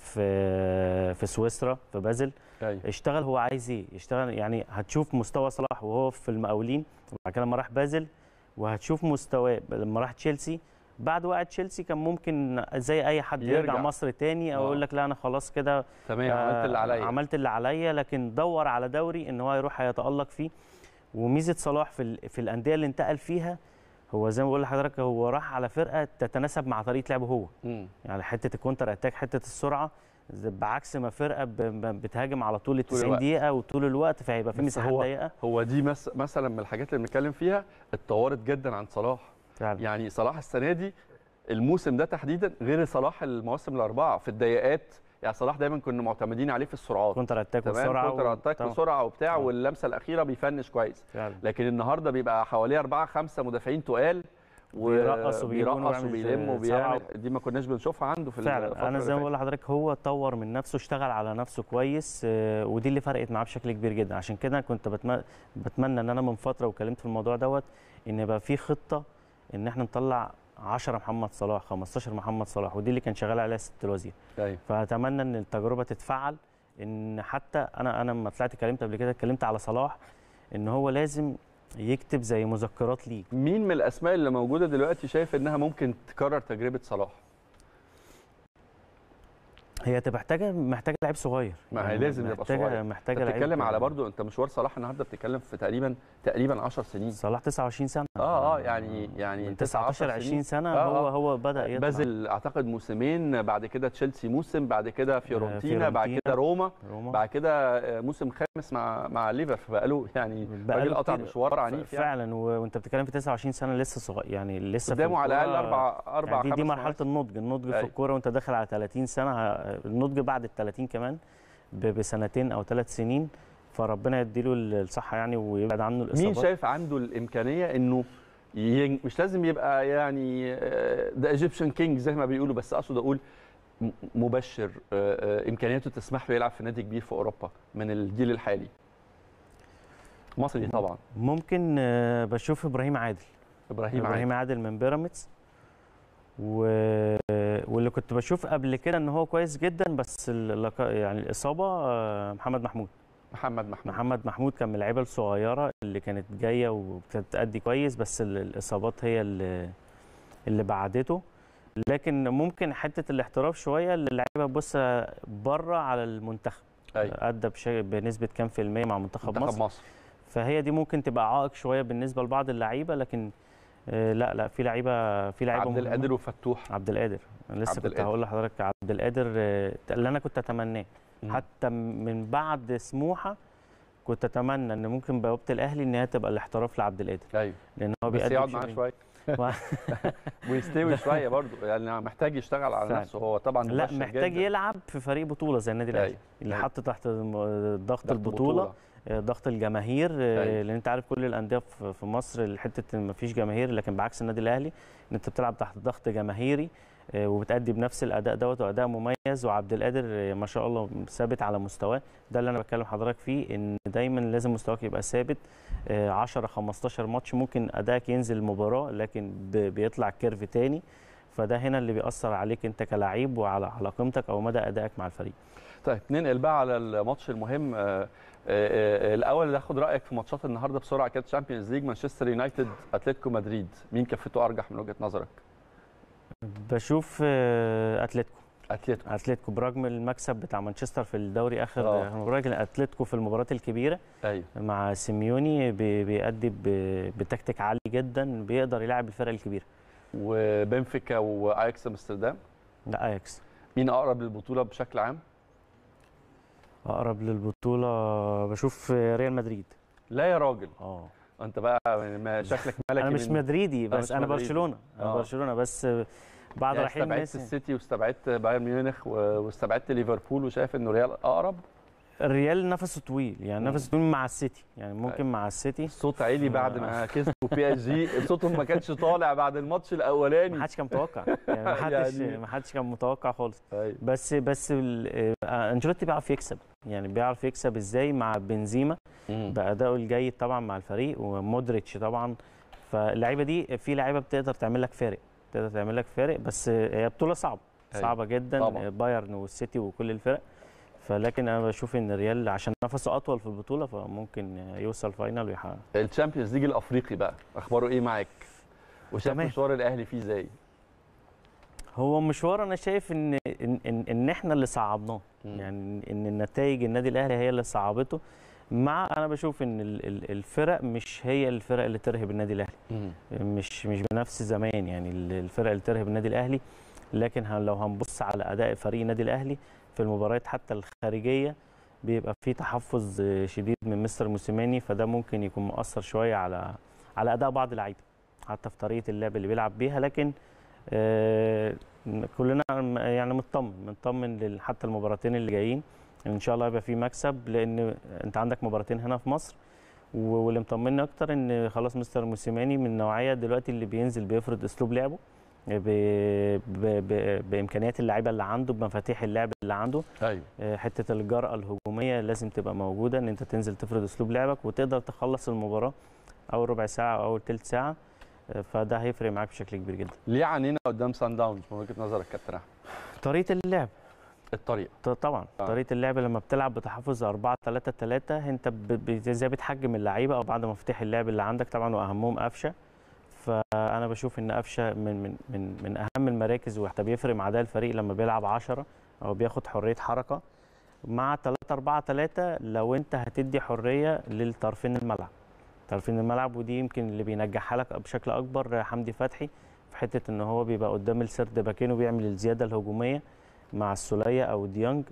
في في سويسرا في بازل ايوه اشتغل هو عايز ايه يشتغل يعني هتشوف مستوى صلاح وهو في المقاولين وبعد كده لما راح بازل وهتشوف مستواه لما راح تشيلسي بعد وقت تشيلسي كان ممكن زي اي حد يرجع, يرجع. يرجع مصر تاني او آه. يقول لك لا انا خلاص كده تمام عملت اللي آه، عليا عملت اللي عليا لكن دور على دوري ان هو يروح هيتالق فيه وميزه صلاح في ال- في الانديه اللي انتقل فيها هو زي ما بقول لحضرتك هو راح على فرقه تتناسب مع طريقه لعبه هو مم. يعني حته الكونتر اتاك حته السرعه ز- بعكس ما فرقه ب- ب- بتهاجم على طول ال طول 90 الوقت. دقيقه وطول الوقت فهيبقى في بس مساحات هو- ضيقه هو دي مس مثلا من الحاجات اللي بنتكلم فيها اتطورت جدا عن صلاح فعلا يعني صلاح السنه دي الموسم ده تحديدا غير صلاح المواسم الاربعه في الدقيقات يعني صلاح دايما كنا معتمدين عليه في السرعات كونتر اتاك تمام وسرعه كونتر اتاك طبعاً. وسرعه وبتاع آه. واللمسه الاخيره بيفنش كويس فعلا لكن النهارده بيبقى حواليه اربعه خمسه مدافعين تقال بيرقص وبيجيب جون وبيرقص ويعمل وبيلم سبعة وبيعمل دي ما كناش بنشوفها عنده في الفترة فعلا انا اللي زي ما فاتت. بقول لحضرتك هو طور من نفسه اشتغل على نفسه كويس آه، ودي اللي فرقت معاه بشكل كبير جدا عشان كده كنت بتم- بتمنى ان انا من فتره وكلمت في الموضوع دوت ان يبقى في خطه ان احنا نطلع 10 محمد صلاح 15 محمد صلاح ودي اللي كان شغال عليها ست الوزير ايوه فاتمنى ان التجربه تتفعل ان حتى انا انا لما طلعت اتكلمت قبل كده اتكلمت على صلاح ان هو لازم يكتب زي مذكرات ليه مين من الاسماء اللي موجوده دلوقتي شايف انها ممكن تكرر تجربه صلاح هي تبقى محتاجه محتاجه لعيب صغير ما هي يعني لازم يبقى محتاجه صغير. محتاجه انت لعيب بتتكلم على برضو انت مشوار صلاح النهارده بتتكلم في تقريبا تقريبا 10 سنين صلاح 29 سنه اه اه يعني يعني من 19 19 20 سنه آه، هو آه. هو بدا يطلع بازل اعتقد موسمين بعد كده تشيلسي موسم بعد كده فيورنتينا بعد فيورنتينا. كده روما روما بعد كده آه، موسم خامس مع مع ليفر فبقى له يعني بقاله راجل قطع كتير. مشوار عنيف يعني فعلا و- وانت بتتكلم في 29 سنه لسه صغير يعني لسه في قدامه على الاقل الكورة- اربع اربع يعني دي, دي خمس مرحله مواسم. النضج النضج في أيوة. الكوره وانت داخل على 30 سنه ه- النضج بعد ال 30 كمان ب- بسنتين او ثلاث سنين فربنا يديله الصحه يعني ويبعد عنه الاصابات مين شايف عنده الامكانيه انه ين... مش لازم يبقى يعني ذا ايجيبشن كينج زي ما بيقولوا بس اقصد اقول م- مبشر آه، آه، امكانياته تسمح له يلعب في نادي كبير في اوروبا من الجيل الحالي مصري طبعا ممكن آه، بشوف ابراهيم عادل ابراهيم ابراهيم عادل عادل من بيراميدز و... واللي كنت بشوف قبل كده ان هو كويس جدا بس اللق... يعني الاصابه آه، محمد محمود محمد محمود محمد محمود كان من اللعيبه الصغيره اللي كانت جايه وبتأدي كويس بس ال- الاصابات هي اللي اللي بعدته لكن ممكن حته الاحتراف شويه اللي اللعيبه تبص بره على المنتخب أيوة. ادى بشيء بنسبه كام في الميه مع منتخب, منتخب مصر مصر فهي دي ممكن تبقى عائق شويه بالنسبه لبعض اللعيبه لكن آه، لا لا في لعيبه في لعيبه عبد مهمة. القادر وفتوح عبد القادر انا لسه عبد كنت القادر. هقول لحضرتك عبد القادر آه، اللي انا كنت اتمناه مم. حتى من بعد سموحه كنت اتمنى ان ممكن بوابه الاهلي ان هي تبقى الاحتراف لعبد القادر ايوه لان هو بس بيقدم يقعد معاه شغل- شويه ويستوي شويه برضه يعني محتاج يشتغل على فعلا. نفسه هو طبعا لا مبشر محتاج جداً. يلعب في فريق بطوله زي النادي الاهلي أيوة. اللي أيوة. حط تحت م- ضغط ضغط البطوله آه، ضغط الجماهير آه، أيوة. لان انت عارف كل الانديه في في مصر حته ان مفيش جماهير لكن بعكس النادي الاهلي ان انت بتلعب تحت ضغط جماهيري آه، وبتأدي بنفس الاداء دوت واداء مميز وعبد القادر آه، ما شاء الله ثابت على مستواه ده اللي انا بتكلم حضرتك فيه ان دايما لازم مستواك يبقى ثابت آه، 10 15 ماتش ممكن ادائك ينزل المباراه لكن ب- بيطلع كيرف تاني فده هنا اللي بيأثر عليك انت كلاعب وعلى على قيمتك او مدى ادائك مع الفريق طيب ننقل بقى على الماتش المهم آه، آه، آه، الاول ناخد رايك في ماتشات النهارده بسرعه كده تشامبيونز ليج مانشستر يونايتد اتلتيكو مدريد مين كفته ارجح من وجهه نظرك بشوف آه، اتلتيكو اتلتيكو اتلتيكو برغم المكسب بتاع مانشستر في الدوري اخر آه. آه. مباراه لكن اتلتيكو في المباريات الكبيره ايوه مع سيميوني بي- بيأدي ب- بتكتيك عالي جدا بيقدر يلعب الفرق الكبيره وبنفيكا واياكس امستردام لا اياكس مين اقرب للبطوله بشكل عام اقرب للبطوله بشوف ريال مدريد لا يا راجل اه انت بقى ما شكلك ملكي انا مش من- مدريدي آه، بس مش انا مدريدي. برشلونه انا آه. برشلونه بس بعد يعني رحيل استبعدت ميسي السيتي واستبعدت بايرن ميونخ و- واستبعدت ليفربول وشايف انه ريال اقرب الريال نفسه طويل يعني مم. نفسه طويل مع السيتي يعني ممكن مع السيتي الصوت عالي بعد ما كسبوا بي اس جي صوتهم ما كانش طالع بعد الماتش الاولاني ما حدش كان متوقع يعني ما حدش يعني- ما حدش كان متوقع خالص أيوة. بس بس ال- آه، انشيلوتي بيعرف يكسب يعني بيعرف يكسب ازاي مع بنزيما مم. بادائه الجيد طبعا مع الفريق ومودريتش طبعا فاللعيبه دي في لعيبه بتقدر تعمل لك فارق تقدر تعمل لك فارق بس هي بطوله صعبه أيوة. صعبه جدا طبعاً. بايرن والسيتي وكل الفرق فلكن انا بشوف ان الريال عشان نفسه اطول في البطوله فممكن يوصل فاينل ويحقق الشامبيونز ليج الافريقي بقى اخباره ايه معاك وشايف تمام. مشوار الاهلي فيه ازاي هو مشوار انا شايف ان ان ان, إن احنا اللي صعبناه مم. يعني ان النتائج النادي الاهلي هي اللي صعبته مع انا بشوف ان ال- ال- الفرق مش هي الفرق اللي ترهب النادي الاهلي مم. مش مش بنفس زمان يعني ال- الفرق اللي ترهب النادي الاهلي لكن هن- لو هنبص على اداء فريق النادي الاهلي في المباريات حتى الخارجيه بيبقى في تحفظ آه، شديد من مستر موسيماني فده ممكن يكون مؤثر شويه على على اداء بعض اللعيبه حتى في طريقه اللعب اللي بيلعب بيها لكن آه، كلنا م- يعني مطمن مطمن لل- حتى المباراتين اللي جايين ان شاء الله يبقى في مكسب لان انت عندك مباراتين هنا في مصر و- واللي مطمني اكتر ان خلاص مستر موسيماني من النوعيه دلوقتي اللي بينزل بيفرض اسلوب لعبه ب... ب... ب... بامكانيات اللعيبه اللي عنده بمفاتيح اللعب اللي عنده ايوه آه، حته الجرأه الهجوميه لازم تبقى موجوده ان انت تنزل تفرض اسلوب لعبك وتقدر تخلص المباراه اول ربع ساعه او اول ثلث ساعه آه، فده هيفرق معاك بشكل كبير جدا ليه عنينا قدام سان داونز من وجهه نظرك كابتن احمد طريقه اللعب الطريقه ط- طبعا آه. طريقه اللعب لما بتلعب بتحفظ 4 3 3 انت ب- ب- زي بتحجم اللعيبه او بعد مفاتيح اللعب اللي عندك طبعا واهمهم قفشه فانا بشوف ان قفشه من من من من اهم المراكز وحتى بيفرق مع ده الفريق لما بيلعب 10 او بياخد حريه حركه مع 3 4 3 لو انت هتدي حريه للطرفين الملعب طرفين الملعب ودي يمكن اللي بينجحها لك بشكل اكبر حمدي فتحي في حته ان هو بيبقى قدام السرد باكين وبيعمل الزياده الهجوميه مع السوليه او ديانج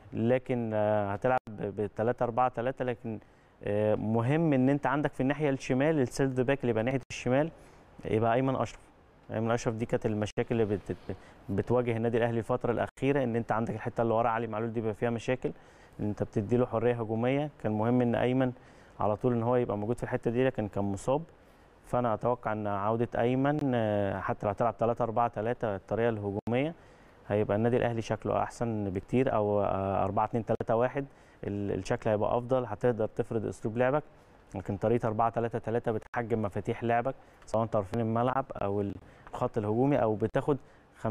لكن آه، هتلعب ب 3 4 3 لكن آه، مهم ان انت عندك في الناحيه الشمال السيرد باك اللي يبقى ناحيه الشمال يبقى ايمن اشرف ايمن اشرف دي كانت المشاكل اللي بت بتواجه النادي الاهلي الفتره الاخيره ان انت عندك الحته اللي ورا علي معلول دي بيبقى فيها مشاكل ان انت بتدي له حريه هجوميه كان مهم ان ايمن على طول ان هو يبقى موجود في الحته دي لكن كان مصاب فانا اتوقع ان عوده ايمن آه، حتى لو هتلعب 3 4 3 الطريقه الهجوميه هيبقى النادي الاهلي شكله احسن بكتير او آه، 4 2 3 1 ال- الشكل هيبقى افضل هتقدر تفرض اسلوب لعبك لكن طريقه 4 3 3 بتحجم مفاتيح لعبك سواء طرفين الملعب او الخط الهجومي او بتاخد 50%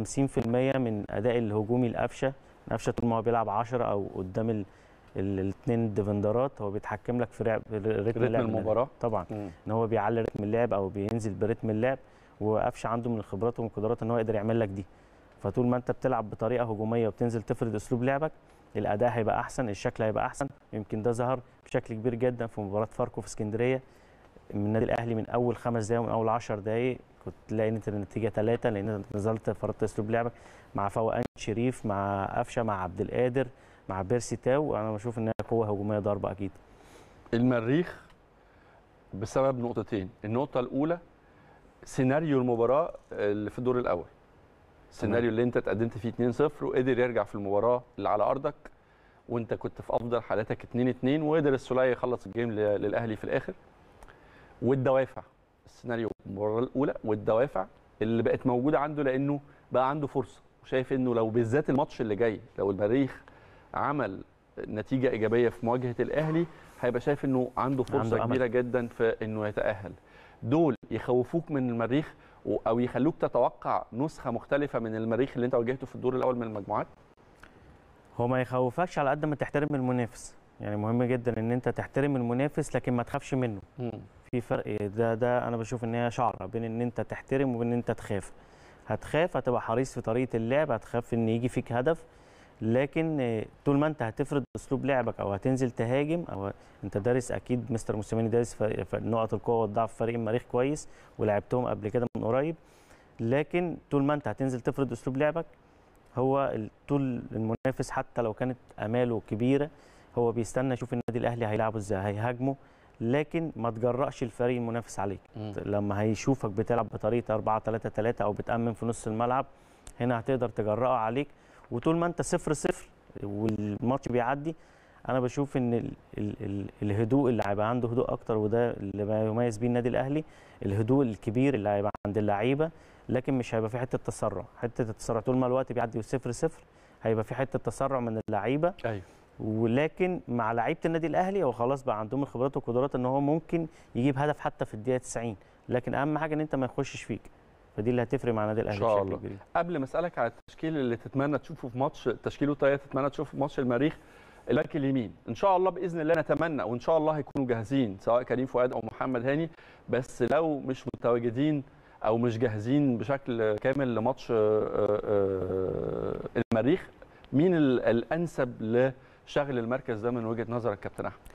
من اداء الهجومي لقفشه قفشه طول ما هو بيلعب 10 او قدام الاثنين ديفندرات هو بيتحكم لك في رعب- رتم رتم اللعب المباراه طبعا مم. ان هو بيعلي رتم اللعب او بينزل برتم اللعب وقفشه عنده من الخبرات ومن القدرات ان هو يقدر يعمل لك دي فطول ما انت بتلعب بطريقه هجوميه وبتنزل تفرض اسلوب لعبك الاداء هيبقى احسن الشكل هيبقى احسن يمكن ده ظهر بشكل كبير جدا في مباراه فاركو في اسكندريه من النادي الاهلي من اول خمس دقائق ومن اول 10 دقائق كنت تلاقي ان انت النتيجه ثلاثه لان انت نزلت فرضت اسلوب لعبك مع فوقان شريف مع قفشه مع عبد القادر مع بيرسي تاو انا بشوف انها قوه هجوميه ضربه اكيد المريخ بسبب نقطتين النقطه الاولى سيناريو المباراه اللي في الدور الاول السيناريو اللي انت اتقدمت فيه 2-0 وقدر يرجع في المباراه اللي على ارضك وانت كنت في افضل حالاتك 2-2 وقدر السوليه يخلص الجيم ل- للاهلي في الاخر والدوافع السيناريو المباراه الاولى والدوافع اللي بقت موجوده عنده لانه بقى عنده فرصه وشايف انه لو بالذات الماتش اللي جاي لو المريخ عمل نتيجه ايجابيه في مواجهه الاهلي هيبقى شايف انه عنده فرصه عنده أمل. كبيره جدا في انه يتاهل دول يخوفوك من المريخ و- او يخلوك تتوقع نسخه مختلفه من المريخ اللي انت واجهته في الدور الاول من المجموعات هو ما يخوفكش على قد ما تحترم المنافس يعني مهم جدا ان انت تحترم المنافس لكن ما تخافش منه في فرق ده ده انا بشوف ان هي شعره بين ان انت تحترم وبين ان انت تخاف هتخاف هتبقى حريص في طريقه اللعب هتخاف ان يجي فيك هدف لكن آه، طول ما انت هتفرض اسلوب لعبك او هتنزل تهاجم او انت دارس اكيد مستر موسيماني دارس فريق- ف- نقط القوه والضعف في فريق المريخ كويس ولعبتهم قبل كده من قريب لكن طول ما انت هتنزل تفرض اسلوب لعبك هو ال- طول المنافس حتى لو كانت اماله كبيره هو بيستنى يشوف النادي الاهلي هيلعبه ازاي هيهاجمه لكن ما تجرأش الفريق المنافس عليك لما هيشوفك بتلعب بطريقه 4 3 3 او بتامن في نص الملعب هنا هتقدر تجرأه عليك وطول ما انت صفر صفر والماتش بيعدي انا بشوف ان ال ال ال الهدوء اللي هيبقى عنده هدوء اكتر وده اللي ما يميز بيه النادي الاهلي الهدوء الكبير اللي هيبقى عند اللعيبه لكن مش هيبقى في حته تسرع حته التسرع طول ما الوقت بيعدي صفر صفر هيبقى في حته تسرع من اللعيبه ايوه ولكن مع لعيبه النادي الاهلي هو خلاص بقى عندهم الخبرات والقدرات ان هو ممكن يجيب هدف حتى في الدقيقه 90 لكن اهم حاجه ان انت ما يخشش فيك فدي اللي هتفرق مع النادي الاهلي شاء بشكل الله. كبير قبل ما اسالك على التشكيل اللي تتمنى تشوفه في ماتش تشكيل الطيارة تتمنى تشوفه في ماتش المريخ الباك اليمين ان شاء الله باذن الله نتمنى وان شاء الله هيكونوا جاهزين سواء كريم فؤاد او محمد هاني بس لو مش متواجدين او مش جاهزين بشكل كامل لماتش آه، آه، المريخ مين ال- الانسب لشغل المركز ده من وجهه نظرك كابتن احمد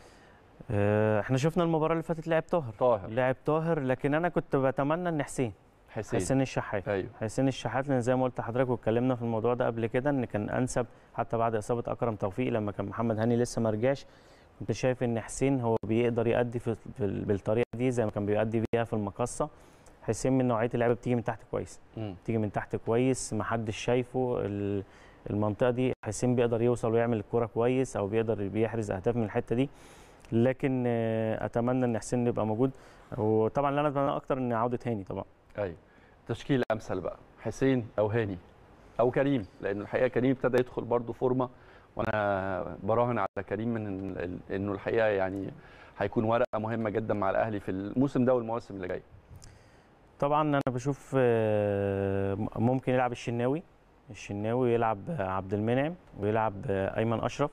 آه، احنا شفنا المباراه اللي فاتت لعب طاهر طاهر لعب طاهر لكن انا كنت بتمنى ان حسين حسين حسين الشحات ايوه حسين الشحات لان زي ما قلت لحضرتك واتكلمنا في الموضوع ده قبل كده ان كان انسب حتى بعد اصابه اكرم توفيق لما كان محمد هاني لسه ما رجعش كنت شايف ان حسين هو بيقدر يأدي في في- بالطريقه دي زي ما كان بيأدي بيها في المقصه حسين من نوعيه اللعيبه بتيجي من تحت كويس مم. بتيجي من تحت كويس ما حدش شايفه ال- المنطقه دي حسين بيقدر يوصل ويعمل الكوره كويس او بيقدر بيحرز اهداف من الحته دي لكن آه، اتمنى ان حسين يبقى موجود وطبعا اللي انا اتمنى اكتر ان عوده هاني طبعا ايوه تشكيل امثل بقى حسين او هاني او كريم لان الحقيقه كريم ابتدى يدخل برضه فورمه وانا براهن على كريم من ال- ال- انه الحقيقه يعني هيكون ورقه مهمه جدا مع الاهلي في الموسم ده والمواسم اللي جايه طبعا انا بشوف آه، ممكن يلعب الشناوي الشناوي يلعب عبد المنعم ويلعب ايمن اشرف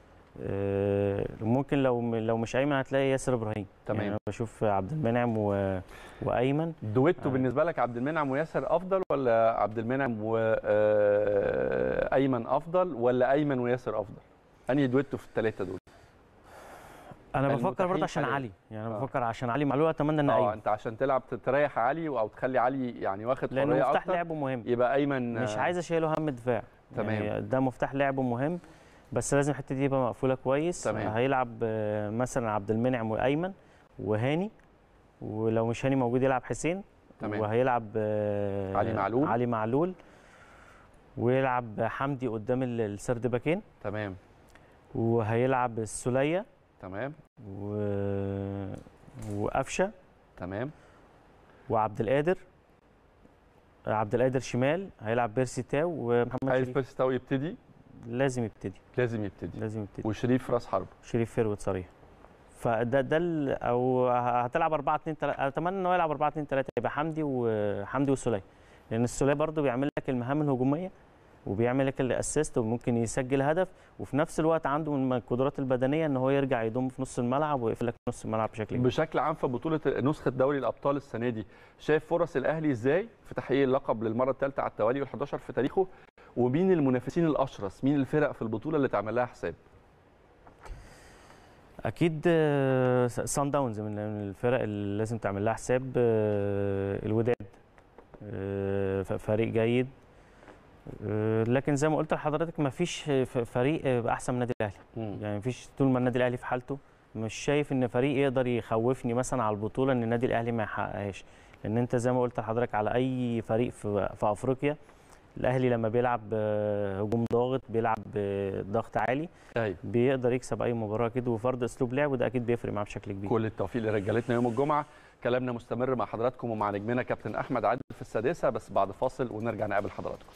آه، ممكن لو لو مش ايمن هتلاقي ياسر ابراهيم تمام. يعني انا بشوف عبد المنعم و... وايمن دويتو آه. بالنسبه لك عبد المنعم وياسر افضل ولا عبد المنعم وايمن افضل ولا ايمن وياسر افضل انهي دويتو في الثلاثه دول انا بفكر المتاحين برضه عشان حالياً. علي يعني انا آه. بفكر عشان علي معلول اتمنى ان اه ايمن انت عشان تلعب تريح علي او تخلي علي يعني واخد لانه حريه مفتاح اكتر لعبه مهم يبقى ايمن مش آه، عايز اشيله هم دفاع تمام. يعني ده مفتاح لعبه مهم بس لازم الحته دي يبقى مقفوله كويس تمام. هيلعب آه، مثلا عبد المنعم وايمن وهاني ولو مش هاني موجود يلعب حسين تمام. وهيلعب آه، علي معلول. علي معلول ويلعب حمدي قدام ال- السرد باكين تمام وهيلعب السوليه تمام و... وقفشه تمام وعبد القادر عبد القادر شمال هيلعب بيرسي تاو ومحمد عايز شريف بيرسي تاو يبتدي لازم يبتدي لازم يبتدي لازم يبتدي وشريف راس حرب شريف فيرويد صريح فده ده ال- او هتلعب 4 2 3 اتمنى ان هو يلعب 4 2 3 يبقى حمدي وحمدي والسوليه لان السوليه برضو بيعمل لك المهام الهجوميه وبيعمل لك الاسيست وممكن يسجل هدف وفي نفس الوقت عنده من القدرات البدنيه ان هو يرجع يضم في نص الملعب ويقفل لك نص الملعب بشكل كبير بشكل عام في بطوله نسخه دوري الابطال السنه دي شايف فرص الاهلي ازاي في تحقيق اللقب للمره الثالثه على التوالي وال11 في تاريخه ومين المنافسين الاشرس مين الفرق في البطوله اللي تعمل لها حساب اكيد سان داونز من الفرق اللي لازم تعمل لها حساب آه، الوداد آه، ف- فريق جيد آه، لكن زي ما قلت لحضرتك ما فيش فريق آه، احسن من النادي الاهلي يعني مفيش طول ما النادي الاهلي في حالته مش شايف ان فريق يقدر يخوفني مثلا على البطوله ان النادي الاهلي ما يحققهاش ان انت زي ما قلت لحضرتك على اي فريق في, في افريقيا الاهلي لما بيلعب آه، هجوم ضاغط بيلعب بضغط عالي ايوه بيقدر يكسب اي مباراه اكيد وفرض اسلوب لعب وده اكيد بيفرق معاه بشكل كبير كل التوفيق لرجالتنا يوم الجمعه كلامنا مستمر مع حضراتكم ومع نجمنا كابتن احمد عادل في السادسه بس بعد فاصل ونرجع نقابل حضراتكم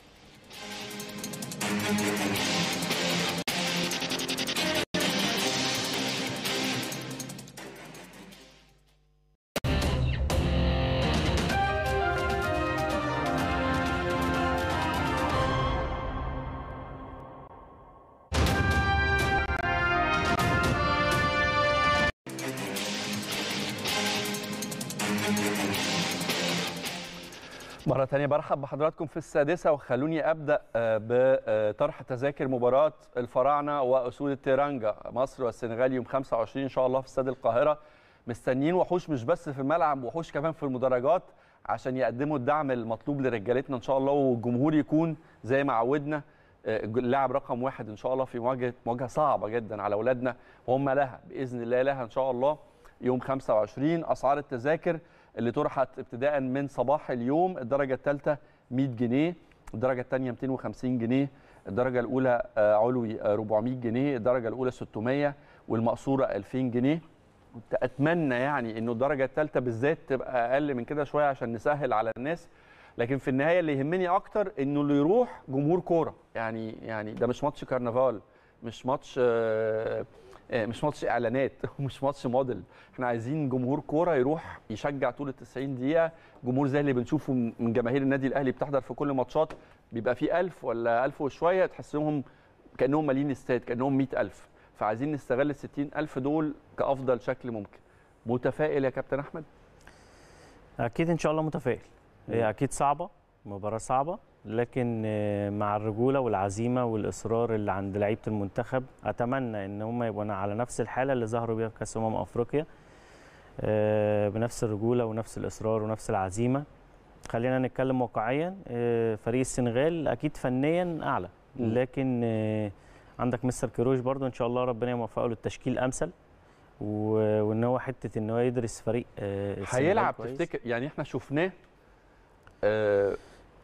مرة تانية برحب بحضراتكم في السادسة وخلوني أبدأ آه، بطرح تذاكر مباراة الفراعنة وأسود التيرانجا مصر والسنغال يوم 25 إن شاء الله في استاد القاهرة مستنيين وحوش مش بس في الملعب وحوش كمان في المدرجات عشان يقدموا الدعم المطلوب لرجالتنا إن شاء الله والجمهور يكون زي ما عودنا آه، اللاعب رقم واحد إن شاء الله في مواجهة مواجهة صعبة جدا على أولادنا وهم لها بإذن الله لها إن شاء الله يوم 25 أسعار التذاكر اللي طرحت ابتداء من صباح اليوم الدرجه الثالثه 100 جنيه الدرجه الثانيه 250 جنيه الدرجه الاولى آه، علوي آه، 400 جنيه الدرجه الاولى 600 والمقصوره 2000 جنيه كنت اتمنى يعني انه الدرجه الثالثه بالذات تبقى اقل من كده شويه عشان نسهل على الناس لكن في النهايه اللي يهمني اكتر انه اللي يروح جمهور كوره يعني يعني ده مش ماتش كرنفال مش ماتش آه، آه، مش ماتش اعلانات ومش ماتش موديل احنا عايزين جمهور كوره يروح يشجع طول ال 90 دقيقه جمهور زي اللي بنشوفه من جماهير النادي الاهلي بتحضر في كل ماتشات بيبقى فيه 1000 ولا 1000 وشويه تحسهم كانهم مالين استاد كانهم 100000 فعايزين نستغل ال 60000 دول كافضل شكل ممكن متفائل يا كابتن احمد اكيد ان شاء الله متفائل مم. هي اكيد صعبه مباراه صعبه لكن آه، مع الرجوله والعزيمه والاصرار اللي عند لعيبه المنتخب اتمنى ان هم يبقوا على نفس الحاله اللي ظهروا بيها في كاس امم افريقيا آه، بنفس الرجوله ونفس الاصرار ونفس العزيمه خلينا نتكلم واقعيا آه، فريق السنغال اكيد فنيا اعلى مم. لكن آه، عندك مستر كيروش برضو ان شاء الله ربنا يوفقه للتشكيل امثل و- وان هو حته ان هو يدرس فريق آه، السنغال هيلعب كويس. تفتكر يعني احنا شفناه آه،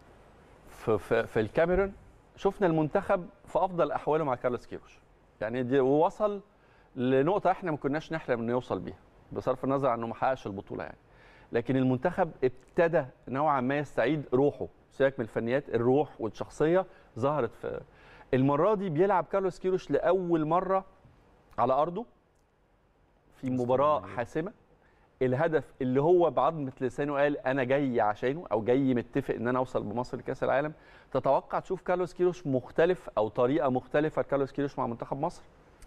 في في في الكاميرون شفنا المنتخب في افضل احواله مع كارلوس كيروش يعني دي ووصل لنقطه احنا ما كناش نحلم انه يوصل بيها بصرف النظر عن انه ما حققش البطوله يعني لكن المنتخب ابتدى نوعا ما يستعيد روحه سيبك من الفنيات الروح والشخصيه ظهرت في المره دي بيلعب كارلوس كيروش لاول مره على ارضه في مباراه حاسمه الهدف اللي هو بعضمة لسانه قال انا جاي عشانه او جاي متفق ان انا اوصل بمصر لكاس العالم تتوقع تشوف كارلوس كيروش مختلف او طريقه مختلفه لكارلوس كيروش مع منتخب مصر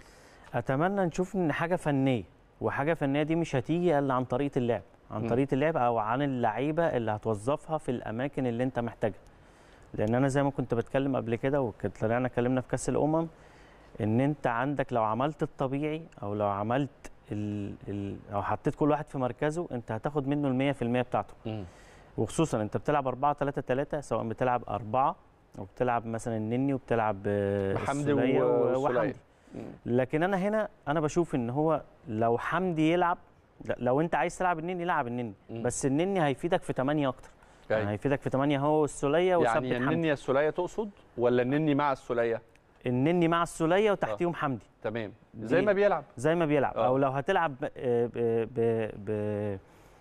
اتمنى نشوف ان حاجه فنيه وحاجه فنيه دي مش هتيجي الا عن طريقه اللعب عن م. طريقه اللعب او عن اللعيبه اللي هتوظفها في الاماكن اللي انت محتاجها لان انا زي ما كنت بتكلم قبل كده وكنت طلعنا اتكلمنا في كاس الامم ان انت عندك لو عملت الطبيعي او لو عملت ال ال او حطيت كل واحد في مركزه انت هتاخد منه ال 100% بتاعته وخصوصا انت بتلعب 4 3 3 سواء بتلعب أربعة او بتلعب مثلا النني وبتلعب آه، حمدي السولية و- وسولية. وحمدي لكن انا هنا انا بشوف ان هو لو حمدي يلعب لا، لو انت عايز تلعب النني لعب النني مم. بس النني هيفيدك في 8 اكتر يعني يعني, هيفيدك في 8 هو والسوليه وثبت يعني حمدي النني السوليه تقصد ولا النني مع السوليه النني مع السوليه وتحتيهم حمدي تمام زي دي- ما بيلعب زي ما بيلعب آه. او لو هتلعب ب ب ب ب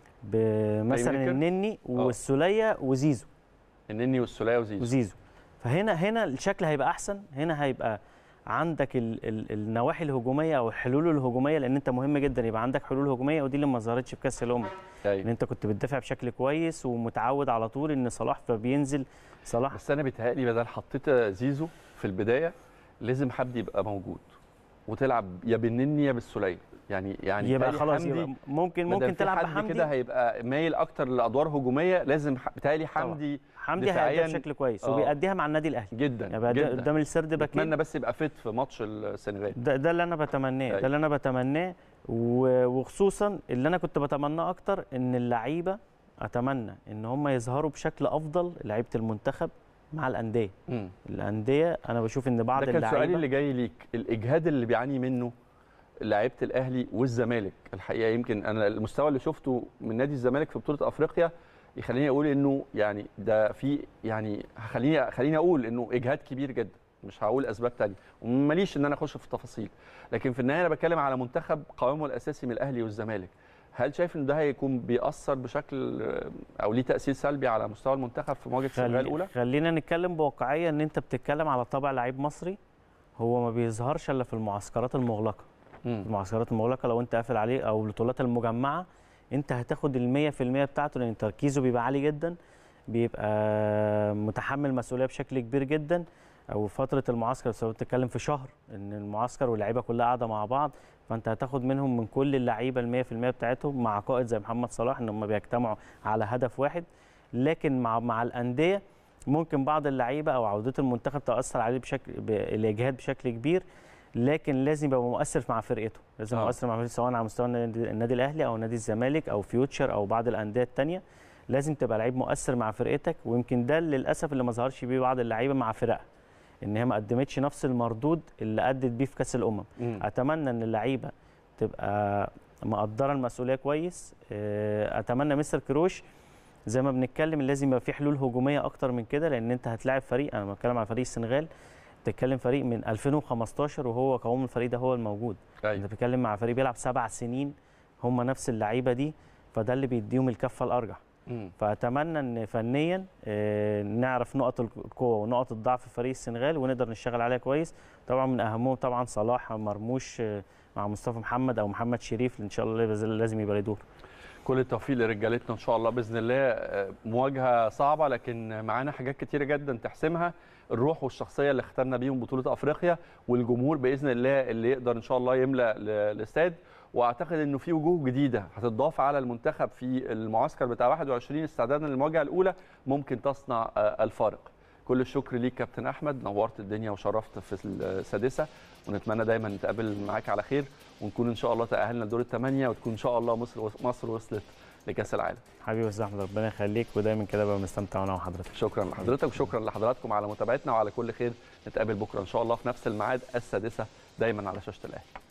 ب مثلا ميكر؟ النني والسوليه وزيزو النني والسوليه وزيزو وزيزو فهنا هنا الشكل هيبقى احسن هنا هيبقى عندك ال ال النواحي الهجوميه او الحلول الهجوميه لان انت مهم جدا يبقى عندك حلول هجوميه ودي اللي ما ظهرتش في كاس الامم ان أيوة. انت كنت بتدافع بشكل كويس ومتعود على طول ان صلاح فبينزل صلاح بس انا بيتهيألي بدل حطيت زيزو في البدايه لازم حمدي يبقى موجود وتلعب يا بالنني يا بالسوليه يعني يعني يبقى بيتهيألي خلاص حمدي يبقى ممكن مادام ممكن في تلعب حد بحمدي كده هيبقى مايل اكتر لادوار هجوميه لازم ح- بيتهيألي حمدي حمدي دفاعياً- هيأديها بشكل كويس آه. وبيأديها مع النادي الاهلي جدا يعني بيأديها جدا قدام السرد باكين اتمنى بس يبقى فت في ماتش السنغال ده, ده اللي انا بتمناه أيوة. ده اللي انا بتمناه و- وخصوصا اللي انا كنت بتمناه اكتر ان اللعيبه اتمنى ان هم يظهروا بشكل افضل لعيبه المنتخب مع الانديه مم. الانديه انا بشوف ان بعض ده كان سؤالي اللعيبه اللي جاي ليك الاجهاد اللي بيعاني منه لعيبه الاهلي والزمالك الحقيقه يمكن انا المستوى اللي شفته من نادي الزمالك في بطوله افريقيا يخليني اقول انه يعني ده في يعني خليني خليني اقول انه اجهاد كبير جدا مش هقول اسباب تانية وماليش ان انا اخش في التفاصيل لكن في النهايه انا بتكلم على منتخب قوامه الاساسي من الاهلي والزمالك هل شايف ان ده هيكون بيأثر بشكل او ليه تأثير سلبي على مستوى المنتخب في مواجهه السنغال خلي الاولى؟ خلينا نتكلم بواقعيه ان انت بتتكلم على طابع لعيب مصري هو ما بيظهرش الا في المعسكرات المغلقه مم. المعسكرات المغلقه لو انت قافل عليه او البطولات المجمعه انت هتاخد ال 100% بتاعته لان تركيزه بيبقى عالي جدا بيبقى متحمل مسؤوليه بشكل كبير جدا او فتره المعسكر سواء بتتكلم في شهر ان المعسكر واللعيبه كلها قاعده مع بعض فانت هتاخد منهم من كل اللعيبه ال 100% بتاعتهم مع قائد زي محمد صلاح ان هم بيجتمعوا على هدف واحد لكن مع مع الانديه ممكن بعض اللعيبه او عوده المنتخب تاثر عليه بشكل بالاجهاد بشكل كبير لكن لازم يبقى مؤثر مع فرقته لازم آه. مؤثر مع فرقته سواء على مستوى النادي النادي الاهلي او نادي الزمالك او فيوتشر او بعض الانديه الثانيه لازم تبقى لعيب مؤثر مع فرقتك ويمكن ده للاسف اللي ما ظهرش بيه بعض اللعيبه مع فرقها ان هي ما قدمتش نفس المردود اللي ادت بيه في كاس الامم مم. اتمنى ان اللعيبه تبقى مقدره المسؤوليه كويس آه، اتمنى مستر كروش زي ما بنتكلم لازم يبقى في حلول هجوميه اكتر من كده لان انت هتلاعب فريق انا بتكلم على فريق السنغال بتتكلم فريق من 2015 وهو قوام الفريق ده هو الموجود انت أيوة. بتتكلم مع فريق بيلعب سبع سنين هم نفس اللعيبه دي فده اللي بيديهم الكفه الارجح مم. فاتمنى ان فنيا آه، نعرف نقط القوه ونقط الضعف في فريق السنغال ونقدر نشتغل عليها كويس طبعا من اهمهم طبعا صلاح مرموش آه، مع مصطفى محمد او محمد شريف اللي ان شاء الله لازم يبقى له دور كل التوفيق لرجالتنا ان شاء الله باذن الله آه، مواجهه صعبه لكن معانا حاجات كتيره جدا تحسمها الروح والشخصيه اللي اخترنا بيهم بطوله افريقيا والجمهور باذن الله اللي يقدر ان شاء الله يملا ال- الاستاد واعتقد انه في وجوه جديده هتضاف على المنتخب في المعسكر بتاع 21 استعدادا للمواجهه الاولى ممكن تصنع آه، الفارق كل الشكر ليك كابتن احمد نورت الدنيا وشرفت في السادسه ونتمنى دايما نتقابل معاك على خير ونكون ان شاء الله تاهلنا لدور الثمانيه وتكون ان شاء الله مصر مصر وصلت لكاس العالم حبيبي يا استاذ احمد ربنا يخليك ودايما كده بقى مستمتع انا وحضرتك شكرا لحضرتك وشكرا لحضراتكم على متابعتنا وعلى كل خير نتقابل بكره ان شاء الله في نفس الميعاد السادسه دايما على شاشه الاهلي